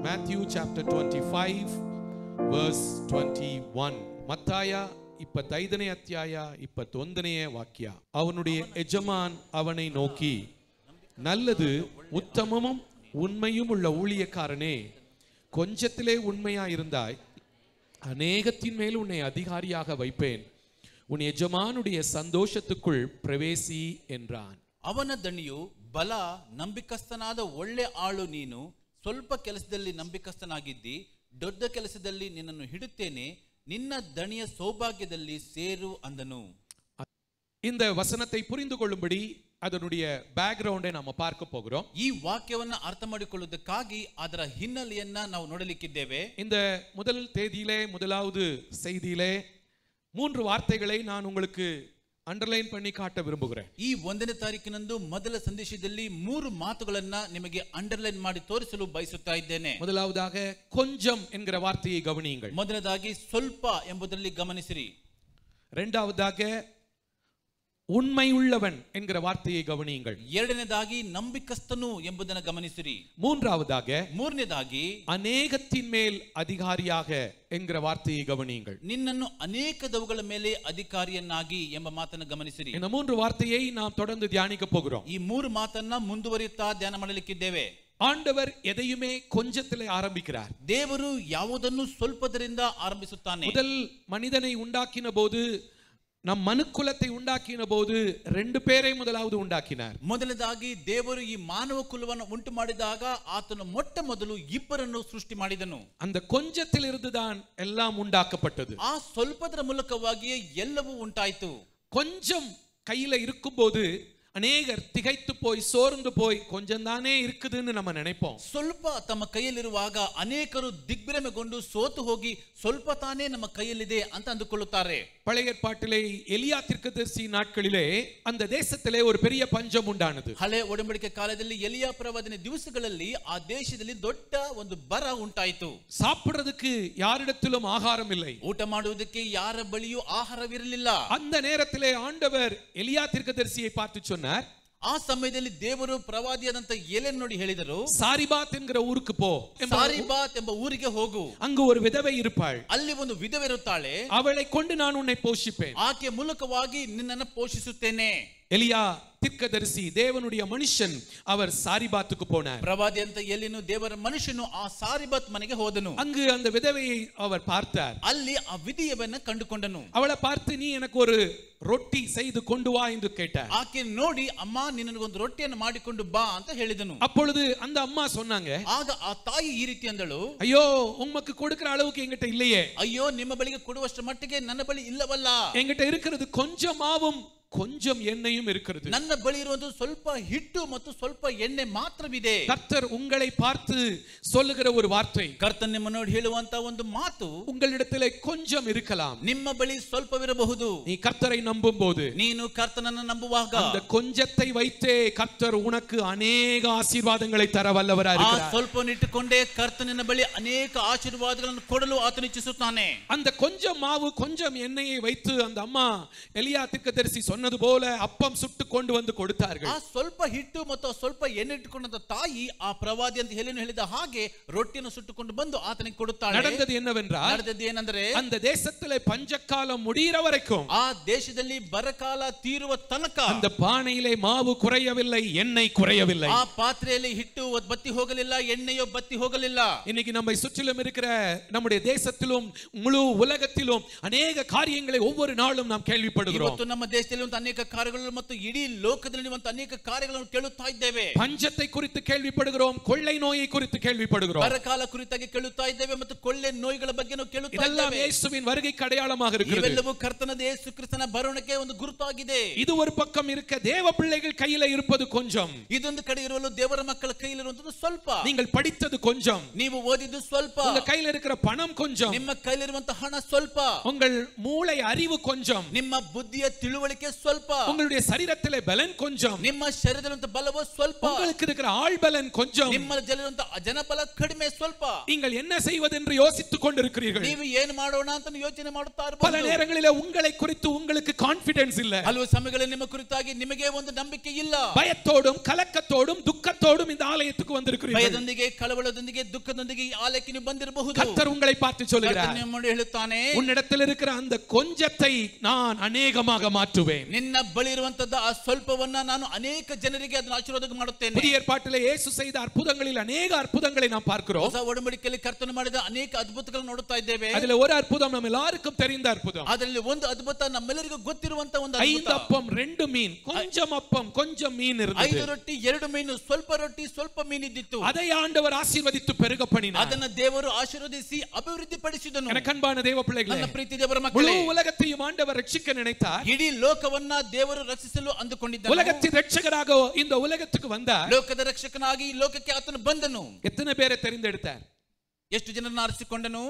Matthew chapter 25 verse 21 ಮತ್ತಾಯ ಇಪ್ಪತ್ತೈದನೇ ಅಧ್ಯಾಯ ಇಪ್ಪತ್ತೊಂದನೆಯ ವಾಕ್ಯ ಅವನುடைய எஜமான் அவனை நோக்கி நல்லது உத்தமமும் உண்மையும் உள்ள ஊழியக்காரனே கொஞ்சத்திலே உண்மையா இருந்தாய் அநேகத்தின் மேல் உன்னை அதிகாரியாக வைப்பேன் உன் எஜமானுடைய சந்தோஷத்துக்குள் பிரவேசி என்றான் ಅವನ ದಣಿಯು ಬಲ ನಂಬಿಕಸ್ಥನಾದ ಒಳ್ಳೆ ಆಳು ನೀನು ಸ್ವಲ್ಪ ಕೆಲಸದಲ್ಲಿ ನಂಬಿಕಸ್ಥನಾಗಿದ್ದಿ ದೊಡ್ಡ ಕೆಲಸದಲ್ಲಿ ನಿನ್ನನ್ನು ಹಿಡುತ್ತೇನೆ ನಿನ್ನ ದಣಿಯ ಸೌಭಾಗ್ಯದಲ್ಲಿ ಸೇರು ಅಂದನು இந்த வசனத்தை புரிந்து கொள்ளும்படி அதனுடைய பேக்ரவுண்டை நாம பார்க்க போகிறோம் ಈ ವಾಕ್ಯವನ್ನ ಅರ್ಥ ಮಾಡಿಕೊಳ್ಳುವುದಕ್ಕಾಗಿ ಅದರ ಹಿನ್ನೆಲೆಯನ್ನ ನಾವು ನೋಡಲಿಕ್ಕಿದ್ದೇವೆ இந்த முதல் தேதியிலே முதலாவது செய்தியிலே மூன்று வார்த்தைகளை நான் உங்களுக்கு அண்டர்லைன் பண்ணி காட்ட விரும்புகிறேன் ಈ ಒಂದನೇ ತಾರೀಕಿನಂದು ಮೊದಲ ಸಂದೇಶದಲ್ಲಿ ಮೂರು ಮಾತುಗಳನ್ನ ನಿಮಗೆ ಅಂಡರ್ಲೈನ್ ಮಾಡಿ ತೋರಿಸಲು ಬಯಸುತ್ತಾ ಇದ್ದೇನೆ முதலாவதாக கொஞ்சம் என்கிற வார்த்தையை கவனியுங்கள் ಮೊದಲದಾಗಿ ಸ್ವಲ್ಪ ಎಂಬುದರಲ್ಲಿ ಗಮನಿಸಿರಿ இரண்டாவதாக உண்மை உள்ளவன் என்கிற வார்த்தையை கவனியுங்கள் ಎರಡನೇದಾಗಿ ನಂಬಿಕಸ್ಥನು ಎಂಬುದನ್ನು ಗಮನಿಸಿರಿ மூன்றாவதாக ಮೂರನೇದಾಗಿ அநேகத்தின் மேல் அதிகாரியாக என்கிற வார்த்தையை கவனியுங்கள் ನಿನ್ನನ್ನು ಅನೇಕದವುಗಳ ಮೇಲೆ ಅಧಿಕಾರಿಯನ್ನಾಗಿ ಎಂಬ ಮಾತನ್ನು ಗಮನಿಸಿರಿ இந்த மூன்று வார்த்தையை நாம் தொடர்ந்து தியானிக்க போகிறோம் ಈ ಮೂರು ಮಾತನ್ನ ಮುಂದುವರಿಯುತ್ತಾ ಧ್ಯಾನ ಮಾಡಲಿಕ್ಕಿದ್ದೇವೆ ஆண்டவர் எதையுமே கொஞ்சத்திலே ஆரம்பிக்கிறார் ದೇವರು ಯಾವುದನ್ನು ಸ್ವಲ್ಪದರಿಂದ ಆರಂಭಿಸುತ್ತಾನೆ முதல் மனிதனை உண்டாக்கின போது நம் மனுக்குலத்தை உண்டாக்கின போது ரெண்டு பேரை முதலாவது உண்டாக்கினார் ಮೊದಲದಾಗಿ ದೇವರು ಈ ಮಾನವ ಕುಲವನ್ನು ಉಂಟು ಮಾಡಿದಾಗ ಆತನು ಮೊಟ್ಟ ಮೊದಲು ಇಬ್ಬರನ್ನು ಸೃಷ್ಟಿ ಮಾಡಿದನು அந்த கொஞ்சத்தில் இருந்துதான் எல்லாம் உண்டாக்கப்பட்டது ಆ ಸ್ವಲ್ಪದರ ಮೂಲಕವಾಗಿಯೇ ಎಲ್ಲವೂ ಉಂಟಾಯಿತು கொஞ்சம் கையில இருக்கும்போது அநேகர் திகைத்து போய் சோர்ந்து போய் கொஞ்சம் தானே இருக்குதுன்னு நம்ம நினைப்போம் ಸ್ವಲ್ಪ ತಮ್ಮ ಕೈಯಲ್ಲಿರುವಾಗ ಅನೇಕರು ದಿಗ್ಭ್ರಮೆಗೊಂಡು ಸೋತು ಹೋಗಿ ಸ್ವಲ್ಪ ತಾನೇ ನಮ್ಮ ಕೈಯಲ್ಲಿದೆ ಅಂತ ಅಂದುಕೊಳ್ಳುತ್ತಾರೆ பழைய ஏற்பாட்டிலே எலியா தீர்க்கதரிசி நாட்களிலே அந்த தேசத்திலே ஒரு பெரிய பஞ்சம் உண்டானது ಹಳೆ ಒಡಂಬಡಿಕೆ ಕಾಲದಲ್ಲಿ ಎಲಿಯಾ ಪ್ರವಾದನೆ ದಿವಸಗಳಲ್ಲಿ ಆ ದೇಶದಲ್ಲಿ ದೊಡ್ಡ ಒಂದು ಬರ ಉಂಟಾಯಿತು சாப்பிடுறதுக்கு யாரிடத்திலும் ஆகாரம் இல்லை ಊಟ ಮಾಡುವುದಕ್ಕೆ ಯಾರ ಬಳಿಯೂ ಆಹಾರವಿರಲಿಲ್ಲ அந்த நேரத்திலே ஆண்டவர் எலியா தீர்க்கதரிசியை பார்த்து சொன்னார் ಆ ಸಮಯದಲ್ಲಿ ದೇವರು ಪ್ರವಾದಿಯಾದಂತ ಎಲೆಯನ್ನು ನೋಡಿ ಹೇಳಿದರು சாரிபாத் என்கிற ஊருக்கு போ என்ப- ಸಾರಿಬಾತ್ ಎಂಬ ಊರಿಗೆ ಹೋಗು அங்கு ஒரு விதவை இருப்பாள் ಅಲ್ಲಿ ಒಂದು ವಿಧವಿರುತ್ತಾಳೆ அவளை கொண்டு நான் உன்னை போஷிப்பேன் ಆಕೆ ಮೂಲಕವಾಗಿ ನಿನ್ನನ್ನು ಪೋಷಿಸುತ್ತೇನೆ எலியா தீர்க்கதரிசி தேவனுடைய மனுஷன் அவர் சாரிபாத்துக்கு போனார் ಪ್ರವಾದಿ ಅಂತ ಎಲ್ಲಿನು ದೇವರ ಮನುಷ್ಯನು ಆ ಸಾರಿಬಾತ್ ಮನೆಗೆ ಹೋದನು அங்கு அந்த விதவையை அவர் பார்த்தார் ಅಲ್ಲಿ ಆ ವಿಧಿಯವನ್ನ ಕಂಡುಕೊಂಡನು அவளை பார்த்து நீ எனக்கு ஒரு ரொட்டி செய்து கொண்டு வா என்று கேட்டார் ಆಕೆ ನೋಡಿ ಅಮ್ಮ ನಿನಗೊಂದು ರೊಟ್ಟಿಯನ್ನು ಮಾಡಿಕೊಂಡು ಬಾ ಅಂತ ಹೇಳಿದನು அப்பொழுது அந்த அம்மா சொன்னாங்க ಆಗ ಆ ತಾಯಿ ಈ ರೀತಿ ಅಂದಳು ஐயோ உமக்கு கொடுக்கிற அளவுக்கு என்கிட்ட இல்லையே ಅಯ್ಯೋ ನಿಮ್ಮ ಬಳಿಗೆ ಕೊಡುವಷ್ಟು ಮಟ್ಟಿಗೆ ನನ್ನ ಬಳಿ ಇಲ್ಲವಲ್ಲ என்கிட்ட இருக்கிறது கொஞ்சம் மாவும் கொஞ்சம் எண்ணெயும் இருக்கிறது ನನ್ನ ಬಳಿ ಇರುವುದು ಸ್ವಲ್ಪ ಹಿಟ್ಟು ಮತ್ತು ಸ್ವಲ್ಪ ಎಣ್ಣೆ ಮಾತ್ರವಿದೆ கர்த்தர் உங்களை பார்த்து சொல்லுகிற ஒரு வார்த்தை ಕರ್ತನ್ ನಿಮ್ಮ ನೋಡಿ ಹೇಳುವಂತ ಒಂದು ಮಾತು உங்களிடத்திலே கொஞ்சம் இருக்கலாம் ನಿಮ್ಮ ಬಳಿ ಸ್ವಲ್ಪವಿರಬಹುದು நீ கர்த்தரை நம்பும் போது ನೀನು ಕರ್ತನನ್ನು ನಂಬುವಾಗ அந்த கொஞ்சத்தை வைத்தே கர்த்தர் உனக்கு அநேக ஆசீர்வாதங்களை தர வல்லவரா ಆ இருக்கிறார் ಸ್ವಲ್ಪವನ್ನಿಟ್ಟುಕೊಂಡೇ ಕರ್ತನಿನ ಬಳಿ ಅನೇಕ ಆಶೀರ್ವಾದಗಳನ್ನು ಕೊಡಲು ಆತನು ಇಚ್ಛಿಸುತ್ತಾನೆ அந்த கொஞ்சம் மாவு கொஞ்சம் எண்ணெயை வைத்து அந்த அம்மா எலியா தீர்க்கதரிசி சொன்னது போல அப்பம் சுட்டு கொண்டு வந்து ಆ கொடுத்தார்கள் ಸ್ವಲ್ಪ ಹಿಟ್ಟು ಮತ್ತು ಆ ಸ್ವಲ್ಪ ಎಣ್ಣೆ ಇಟ್ಟುಕೊಂಡಂತ ತಾಯಿ ಆ ಪ್ರವಾದಿ ಅಂತ ಹೇಳಿ ಹೇಳಿದ ಹಾಗೆ ರೊಟ್ಟಿಯನ್ನು ಸುಟ್ಟುಕೊಂಡು ಬಂದು ಆತನಿಗೆ ಕೊಡುತ್ತಾಳೆ நடந்தது என்னவென்றால் ನಡೆದದ್ದು ಏನಂದ್ರೆ அந்த தேசத்திலே பஞ்சக்காலம் முடிகிற வரைக்கும் ಆ ದೇಶದಲ್ಲಿ ಬರಕಾಲ ತೀರುವ ತನಕ அந்த பானையிலே மாவு குறையவில்லை எண்ணெய் குறையவில்லை ಆ ಪಾತ್ರೆಯಲ್ಲಿ ಹಿಟ್ಟು ಬತ್ತಿ ಹೋಗಲಿಲ್ಲ ಎಣ್ಣೆಯೋ ಬತ್ತಿ ಹೋಗಲಿಲ್ಲ இன்னைக்கு நம்மை சுற்றிலும் இருக்கிற நம்முடைய தேசத்திலும் முழு உலகத்திலும் அநேக காரியங்களை ஒவ்வொரு நாளும் நாம் கேள்விப்படுகிறோம் ಇವತ್ತು ನಮ್ಮ ದೇಶದಲ್ಲಿ ಒಂದು ಅನೇಕ ಕಾರ್ಯಗಳು ಮತ್ತು ಇಡೀ ಲೋಕದಲ್ಲಿ ಒಂದು ಅನೇಕ ಕಾರ್ಯಗಳನ್ನು ಕೇಳುತ್ತಾ ಇದ್ದೇವೆ பஞ்சத்தை குறித்து கேள்விப்படுகிறோம் கொள்ளை நோயை குறித்து கேள்விப்படுகிறோம் ಬರಕಾಲ ಕುರಿತಾಗಿ ಕೇಳುತ್ತಾ ಇದ್ದೇವೆ ಮತ್ತು ಕೊಳ್ಳೆ ನೋಯಿಗಳ ಬಗ್ಗೆ ನಾವು ಕೇಳುತ್ತಾ இதெல்லாம் ಇದ್ದೇವೆ இயேசுவின் வருகைக்கு அடையாளமாக இருக்கிறது ಇವೆಲ್ಲವೂ ಕರ್ತನದ ಯೇಸು ಕ್ರಿಸ್ತನ ಬರೋಣಕ್ಕೆ ಒಂದು ಗುರುತಾಗಿದೆ இது ஒரு பக்கம் இருக்க தேவ பிள்ளைகள் கையில இருப்பது கொஞ்சம் ಇದೊಂದು ಕಡೆ ಇರುವಲು ದೇವರ ಮಕ್ಕಳ ಕೈಲಿರುವಂತದ್ದು ಸ್ವಲ್ಪ நீங்கள் படித்தது கொஞ்சம் ನೀವು ಓದಿದ್ದು ಸ್ವಲ್ಪ உங்க கையில இருக்கிற பணம் கொஞ்சம் ನಿಮ್ಮ ಕೈಲಿರುವಂತಹ ಹಣ ಸ್ವಲ್ಪ உங்கள் மூளை அறிவு கொஞ்சம் ನಿಮ್ಮ ಬುದ್ಧಿಯ ತಿಳುವಳಿಕೆ ಸ್ವಲ್ಪ உங்களுடைய சரீரத்திலே பலன் கொஞ்சம் ನಿಮ್ಮ ಶರೀರದಲ್ಲಿರುವಂತಹ ಬಲವು ಸ್ವಲ್ಪ உங்களுக்கு இருக்கிற ஆள் பலன் கொஞ்சம் ನಿಮ್ಮ ಜಲಿರುವಂತಹ ಜನಬಲ ಕಡಿಮೆ ಸ್ವಲ್ಪ நீங்கள் என்ன செய்வது என்று யோசித்துக் கொண்டிருக்கிறீர்கள் ನೀವು ಏನು ಮಾಡೋಣ ಅಂತ ನೀವು ಯೋಚನೆ ಮಾಡುತ್ತಾ பல ಇರಬಹುದು நேரங்களிலே உங்களை குறித்து உங்களுக்கு கான்பிடன்ஸ் இல்ல ಹಲವು ಸಮಯಗಳಲ್ಲಿ ನಿಮ್ಮ ಕುರಿತಾಗಿ ನಿಮಗೆ ಒಂದು ನಂಬಿಕೆ ಇಲ್ಲ பயத்தோடும் கலக்கத்தோடும் துக்கத்தோடும் இந்த ஆலயத்துக்கு வந்திருக்கிறீர்கள் ಭಯದೊಂದಿಗೆ ಕಳವಳದೊಂದಿಗೆ ದುಃಖದೊಂದಿಗೆ ಈ ಆಲಯಕ್ಕೆ ನೀವು ಬಂದಿರಬಹುದು கர்த்தர் உங்களை பார்த்து சொல்லுகிறார் ಕರ್ತನು ನಿಮ್ಮನ್ನು ಹೇಳುತ್ತಾನೆ உன்னிடத்தில் இருக்கிற அந்த கொஞ்சத்தை நான் அநேகமாக மாற்றுவேன் ನಿನ್ನ ಬಳಿ ಇರುವಂತದ್ದು ಆ ಸ್ವಲ್ಪವನ್ನ ನಾನು ಅನೇಕ ಜನರಿಗೆ ಅದನ್ನು ಆಶೀರ್ವಾದ ಮಾಡುತ್ತೇನೆ புதிய ஏற்பாட்டிலே இயேசு செய்த அற்புதங்களில் அநேக அற்புதங்களை நாம் பார்க்கிறோம் ಹೊಸ ಒಡಂಬಡಿಕೆಯಲ್ಲಿ ಕರ್ತನು ಮಾಡಿದ ಅನೇಕ ಅದ್ಭುತಗಳನ್ನು ನೋಡುತ್ತಾ ಇದ್ದೇವೆ அதுல ஒரு அற்புதம் நம்ம எல்லாருக்கும் தெரிந்த அற்புதம் ಅದರಲ್ಲಿ ಒಂದು ಅದ್ಭುತ ನಮ್ಮೆಲ್ಲರಿಗೂ ಗೊತ್ತಿರುವಂತ ಒಂದು ஐந்து ಅದ್ಭುತ அப்பம் ரெண்டு மீன் கொஞ்சம் அப்பம் கொஞ்சம் மீன் இருந்தது ಐದು ರೊಟ್ಟಿ ಎರಡು ಮೀನು ಸ್ವಲ್ಪ ರೊಟ್ಟಿ ಸ್ವಲ್ಪ ಮೀನಿದ್ದಿತ್ತು அதை ஆண்டவர் ஆசீர்வதித்து பெருக பண்ணினார் ಅದನ್ನ ದೇವರು ಆಶೀರ್ವದಿಸಿ ಅಭಿವೃದ್ಧಿ ಪಡಿಸಿದನು எனக்கு அன்பான தேவ பிள்ளைகளே ನನ್ನ ಪ್ರೀತಿ ದೇವರ முழு ಮಕ್ಕಳೇ உலகத்தையும் ஆண்டவர் ரட்சிக்க நினைத்தார் ಇಡೀ ಲೋಕವನ್ನ ದೇವರು ರಕ್ಷಿಸಲು ಅಂದುಕೊಂಡಿದ್ದ உலகத்தின் ரட்சகராக இந்த உலகத்துக்கு வந்தார் ಲೋಕದ ರಕ್ಷಕನಾಗಿ ಈ ಲೋಕಕ್ಕೆ ಆತನು ಬಂದನು எத்தனை பேரை தெரிந்தெடுத்தார் ಎಷ್ಟು ಜನರನ್ನ ಆರಿಸಿಕೊಂಡನು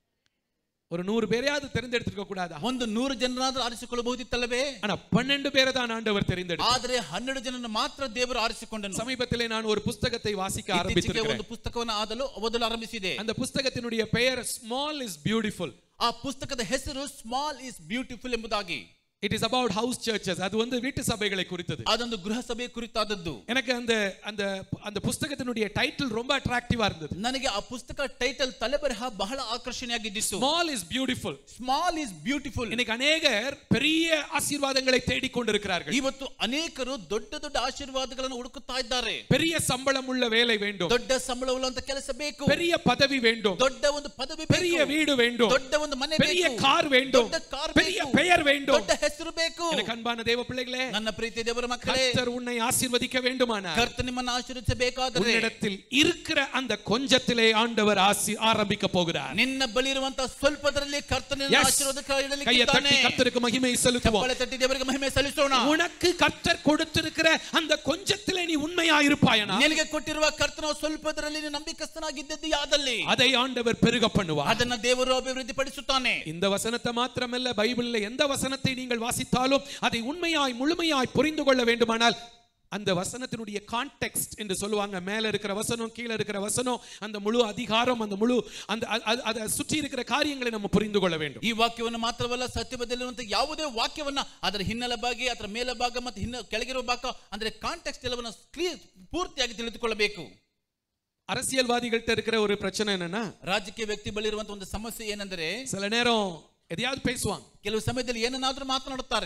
ஒரு நூறு பேரையாவது தெரிந்தெடுத்திருக்க கூடாதா ಒಂದು ನೂರು ಜನರಾದ್ರೂ ಆರಿಸಿಕೊಳ್ಳಬಹುದಿತ್ತಲ್ಲವೇ ஆனா பன்னெண்டு பேரை தான் ஆண்டவர் தெரிந்தெடுத்தார் ಆದರೆ ಹನ್ನೆರಡು ಜನರನ್ನು ಮಾತ್ರ ದೇವರು ಆರಿಸಿಕೊಂಡನು சமீபத்திலே நான் ஒரு புஸ்தகத்தை வாசிக்க ಇತ್ತೀಚೆಗೆ ஆரம்பித்திருக்கிறேன் ಒಂದು ಪುಸ್ತಕವನ್ನು ಆದಲು ಓದಲು ಆರಂಭಿಸಿದೆ அந்த புஸ்தகத்தினுடைய பெயர் ஸ்மால் இஸ் பியூட்டிஃபுல் ಆ ಪುಸ್ತಕದ ಹೆಸರು ಸ್ಮಾಲ್ ಇಸ್ ಬ್ಯೂಟಿಫುಲ್ ಎಂಬುದಾಗಿ it is about house churches அது வந்து வீட்டு சபைகளை குறித்தது ಅದೊಂದು ಗೃಹ ಸಭೆ ಕುರಿತಾದದ್ದು எனக்கு அந்த அந்த அந்த புஸ்தகத்தினுடைய டைட்டில் ரொம்ப அட்ராக்டிவா இருந்தது ನನಗೆ ಆ ಪುಸ್ತಕ ಟೈಟಲ್ ತಲೆಬರಹ ಬಹಳ ಆಕರ್ಷಣೆಯಾಗಿದ್ದಿತ್ತು small is beautiful small is beautiful இன்னைக்கு அநேகர் பெரிய ஆசீர்வாதங்களை தேடிக்கொண்டிருக்கிறார்கள் ಇವತ್ತು ಅನೇಕರು ದೊಡ್ಡ ದೊಡ್ಡ ಆಶೀರ್ವಾದಗಳನ್ನು ಹುಡುಕುತ್ತಾ ಇದ್ದಾರೆ பெரிய சம்பளம் உள்ள வேலை வேண்டும் ದೊಡ್ಡ ಸಂಬಳವುಳ್ಳಂತ ಕೆಲಸ ಬೇಕು பெரிய பதவி வேண்டும் ದೊಡ್ಡ ಒಂದು ಪದವಿ பெரிய ಬೇಕು வீடு வேண்டும் ದೊಡ್ಡ ಒಂದು ಮನೆ பெரிய ಬೇಕು கார் வேண்டும் ದೊಡ್ಡ ಕಾರ್ பெரிய ಬೇಕು பெயர் வேண்டும் ದೊಡ್ಡ ಹೆಸರು ಬೇಕು எனக்கு அன்பான தேவ பிள்ளைகளே ನನ್ನ ಪ್ರೀತಿ ದೇವರ ಮಕ್ಕಳೇ கர்த்தர் உன்னை ஆசீர்வதிக்க வேண்டுமானால் ಕರ್ತ ನಿಮ್ಮನ್ನು ಆಶೀರ್ವಿಸಬೇಕಾದರೆ உன்னிடத்தில் இருக்கிற அந்த கொஞ்சத்திலே ஆண்டவர் ஆசி ஆரம்பிக்க போகிறார் ನಿನ್ನ ಬಳಿ ಇರುವಂತಹ ಸ್ವಲ್ಪದರಲ್ಲಿ ಕರ್ತನ Yes. ಆಶೀರ್ವಾದ கையை ಇಡಲಿಕ್ಕಿದ್ದಾನೆ தட்டி கர்த்தருக்கு மகிமை செலுத்துவோம் ಚಪ್ಪಳೆ ತಟ್ಟಿ ದೇವರಿಗೆ ಮಹಿಮೆ ಸಲ್ಲಿಸೋಣ உனக்கு கர்த்தர் கொடுத்திருக்கிற அந்த கொஞ்சத்திலே நீ உண்மையா இருப்பாயனா ನಿನಗೆ ಕೊಟ್ಟಿರುವ ಕರ್ತನ ಸ್ವಲ್ಪದರಲ್ಲಿ ನೀನು ನಂಬಿಕಸ್ಥನಾಗಿದ್ದದ್ದು ಯಾದಲ್ಲಿ அதை ஆண்டவர் பெருக பண்ணுவார் ಅದನ್ನ ದೇವರು ಅಭಿವೃದ್ಧಿ ಪಡಿಸುತ್ತಾನೆ இந்த வசனத்தை மாத்திரமல்ல பைபிளில் எந்த வசனத்தை நீங்கள் வாசித்தாலும் அதை உண்மையாய் முழுமையாய் புரிந்து கொள்ள வேண்டுமானால் அந்த வசனத்தினுடைய கான்டெக்ஸ்ட் என்று சொல்லுவாங்க மேல இருக்கிற வசனம் கீழே இருக்கிற வசனம் அந்த முழு அதிகாரம் அந்த முழு அந்த அ- அ- அதை சுற்றி இருக்கிற காரியங்களை நம்ம புரிந்து கொள்ள வேண்டும் ಈ ವಾಕ್ಯವನ್ನು ಮಾತ್ರವಲ್ಲ ಸತ್ಯಬದ್ಧಲ್ಲಿರುವಂತಹ ಯಾವುದೇ ವಾಕ್ಯವನ್ನ ಅದರ ಹಿನ್ನೆಲೆ ಭಾಗ ಅದರ ಮೇಲೆ ಭಾಗ ಮತ್ತು ಹಿನ್ನ ಕೆಳಗಿರುವ ಭಾಗ ಅಂದ್ರೆ ಕಾಂಟೆಕ್ಸ್ಟ್ ಎಲ್ಲವನ್ನ ಕ್ಲಿಯರ್ ಪೂರ್ತಿಯಾಗಿ ತಿಳಿದುಕೊಳ್ಳಬೇಕು அரசியல்வாதிகள்கிட்ட இருக்கிற ஒரு பிரச்சனை என்னன்னா ರಾಜಕೀಯ ವ್ಯಕ್ತಿ ಬಳಿ ಇರುವಂತಹ ಒಂದು ಸಮಸ್ಯೆ ಏನೆಂದರೆ சில நேரம் எதையாவது பேசுவாங்க ಕೆಲವು ಸಮಯದಲ್ಲಿ ಏನನ್ನಾದ್ರೂ ಮಾತನಾಡುತ್ತಾರೆ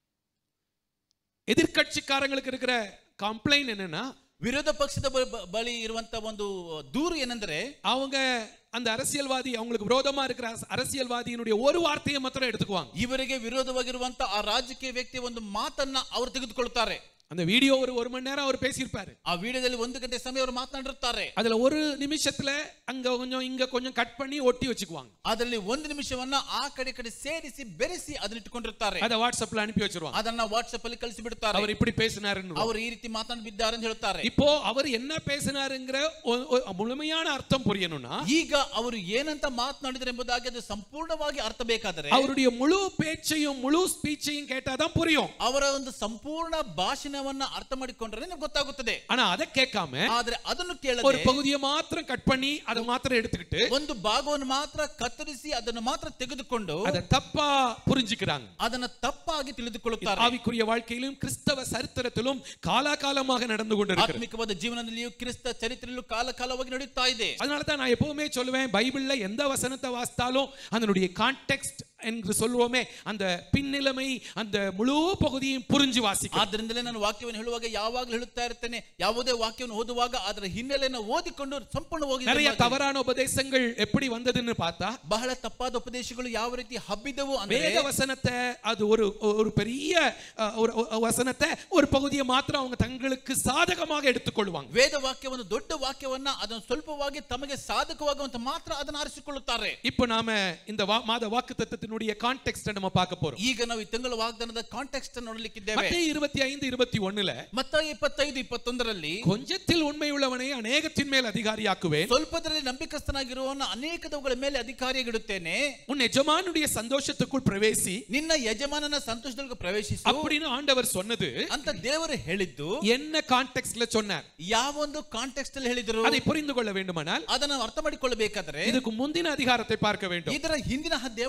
எதிர்க்கட்சிக்காரங்களுக்கு இருக்கிற கம்ப்ளைண்ட் என்னன்னா ವಿರೋಧ ಪಕ್ಷದ ಬ- ಬ- ಬಳಿ ಇರುವಂತಹ ಒಂದು ದೂರು ಏನೆಂದರೆ அவங்க அந்த அரசியல்வாதி அவங்களுக்கு விரோதமா இருக்கிற அரச- அரசியல்வாதியினுடைய ஒரு வார்த்தையை மாத்திரம் எடுத்துக்குவாங்க ಇವರಿಗೆ ವಿರೋಧವಾಗಿರುವಂತ ಆ ರಾಜಕೀಯ ವ್ಯಕ್ತಿಯ ಒಂದು ಮಾತನ್ನ ಅವರು ತೆಗೆದುಕೊಳ್ಳುತ್ತಾರೆ அந்த வீடியோ ஒரு ஒரு மணி நேரம் அவர் பேசியிருப்பாரு ಆ ವಿಡಿಯೋದಲ್ಲಿ ಒಂದು ಗಂಟೆ ಸಮಯ ಅವರು ಮಾತನಾಡಿರುತ್ತಾರೆ அதுல ஒரு நிமிஷத்துல அங்க கொஞ்சம் இங்க கொஞ்சம் கட் பண்ணி ஒட்டி வச்சுக்குவாங்க ಅದರಲ್ಲಿ ಒಂದು ನಿಮಿಷವನ್ನ ಆ ಕಡೆ ಈ ಕಡೆ ಸೇರಿಸಿ ಬೆರೆಸಿ ಅದನ್ನ ಇಟ್ಟುಕೊಂಡಿರ್ತಾರೆ அதை வாட்ஸ்அப்ல அனுப்பி வச்சிருவாங்க ಅದನ್ನ ವಾಟ್ಸ್ಆಪ್ ಅಲ್ಲಿ ಕಳಿಸಿ ಬಿಡುತ್ತಾರೆ அவர் இப்படி பேசினாருன்னு ಅವರು ಈ ರೀತಿ ಮಾತನಾಡಿ ಬಿದ್ದಾರೆ ಅಂತ ಹೇಳ್ತಾರೆ இப்போ அவர் என்ன பேசினாருங்கிற ஒ- ஒ- முழுமையான அர்த்தம் புரியணும்னா ಈಗ ಅವರು ಏನಂತ ಮಾತನಾಡಿದ್ರು ಎಂಬುದಾಗಿ ಅದು ಸಂಪೂರ್ಣವಾಗಿ ಅರ್ಥ ಬೇಕಾದರೆ அவருடைய முழு பேச்சையும் முழு ஸ்பீச்சையும் கேட்டாதான் புரியும் ಅವರ ಒಂದು ಸಂಪೂರ್ಣ ಭಾಷಣವನ್ನ ಅರ್ಥ ಮಾಡಿಕೊಂಡ್ರೆ ನಿಮ್ಗೆ ಗೊತ್ತಾಗುತ್ತದೆ ஆனா அதை கேட்காம ಆದ್ರೆ ಅದನ್ನು ஒரு ಕೇಳದೆ பகுதியை மாத்திரம் கட் பண்ணி அதை மாத்திரம் எடுத்துக்கிட்டு ಒಂದು ಭಾಗವನ್ನು ಮಾತ್ರ ಕತ್ತರಿಸಿ ಅದನ್ನು ಮಾತ್ರ ತೆಗೆದುಕೊಂಡು அதை தப்பா புரிஞ்சுக்கிறாங்க ಅದನ್ನ ತಪ್ಪಾಗಿ ತಿಳಿದುಕೊಳ್ಳುತ್ತಾರೆ ஆவிக்குரிய வாழ்க்கையிலும் கிறிஸ்தவ சரித்திரத்திலும் காலாகாலமாக நடந்து கொண்டிருக்கிறது ಆತ್ಮಿಕವಾದ ಜೀವನದಲ್ಲಿಯೂ ಕ್ರಿಸ್ತ ಚರಿತ್ರೆಯಲ್ಲೂ ಕಾಲ ಕಾಲವಾಗಿ ನಡೆಯುತ್ತಾ ಇದೆ அதனால தான் நான் எப்பவுமே சொல்லுவேன் பைபிள்ல எந்த வசனத்தை வாசித்தாலும் அதனுடைய கான்டெக்ஸ்ட் என்று சொல்லுவோமே அந்த பின்னிலைமை அந்த முழு பகுதியும் புரிஞ்சு வாசிக்க ಆದ್ರಿಂದಲೇ ನಾನು ವಾಕ್ಯವನ್ನು ಹೇಳುವಾಗ ಯಾವಾಗಲೂ ಹೇಳುತ್ತಾ ಇರ್ತೇನೆ ಯಾವುದೇ ವಾಕ್ಯವನ್ನು ಓದುವಾಗ ಅದರ ಹಿನ್ನೆಲೆಯನ್ನು ಓದಿಕೊಂಡು ಸಂಪೂರ್ಣವಾಗಿ நிறைய ಇದನ್ನು தவறான உபதேசங்கள் எப்படி வந்ததுன்னு பார்த்தா ಬಹಳ ತಪ್ಪಾದ ಉಪದೇಶಗಳು ಯಾವ ರೀತಿ ಹಬ್ಬಿದವು ಅಂದ್ರೆ வேத வசனத்தை அது ஒரு ஒரு பெரிய அஹ், ஒரு ஒரு வசனத்தை ஒரு பகுதியை மாத்திரம் அவங்க தங்களுக்கு சாதகமாக எடுத்துக்கொள்வாங்க ವೇದ ವಾಕ್ಯವನ್ನು ದೊಡ್ಡ ವಾಕ್ಯವನ್ನ ಅದನ್ನು ಸ್ವಲ್ಪವಾಗಿ ತಮಗೆ ಸಾಧಕವಾಗುವಂತ ಮಾತ್ರ ಅದನ್ನು ಆರಿಸಿಕೊಳ್ಳುತ್ತಾರೆ இப்போ நாம இந்த வா- மாத வாக்கு தத்துவத்தினுடைய கான்டெக்ஸ்ட் நம்ம பார்க்க போறோம் ಈಗ ನಾವು ಈ ತಿಂಗಳ ವಾಗ್ದಾನದ ಕಾಂಟೆಕ್ಸ್ಟ್ ನೋಡಲಿಕ್ಕಿದ್ದೇವೆ மத்திய இருபத்தி ஐந்து இருபத்தி ஒண்ணுல ಮತ್ತ ಇಪ್ಪತ್ತೈದು ಇಪ್ಪತ್ತೊಂದರಲ್ಲಿ கொஞ்சத்தில் உண்மை உள்ளவனை அநேகத்தின் மேல் அதிகாரியாக்குவேன் ಸ್ವಲ್ಪದಲ್ಲಿ ನಂಬಿಕಸ್ಥನಾಗಿರುವವನ ಅನೇಕದವುಗಳ ಮೇಲೆ ಅಧಿಕಾರಿಯಾಗಿಡುತ್ತೇನೆ உன் எஜமானுடைய சந்தோஷத்துக்குள் பிரவேசி ನಿನ್ನ ಯಜಮಾನನ ಸಂತೋಷದೊಳಗೆ ಪ್ರವೇಶಿಸು அப்படின்னு ஆண்டவர் சொன்னது ಅಂತ ದೇವರು ಹೇಳಿದ್ದು என்ன கான்டெக்ஸ்ட்ல சொன்னார் ಯಾವೊಂದು ಕಾಂಟೆಕ್ಸ್ಟ್ ಅಲ್ಲಿ ಹೇಳಿದ್ರು அதை புரிந்து கொள்ள வேண்டுமானால் ಅದನ್ನು ಅರ್ಥ ಮಾಡಿಕೊಳ್ಳಬೇಕಾದ್ರೆ இதுக்கு முந்தின அதிகாரத்தை பார்க்க வேண்டும் ಇದರ ಹಿಂದಿನ ದೇವ ನೋಡಬೇಕು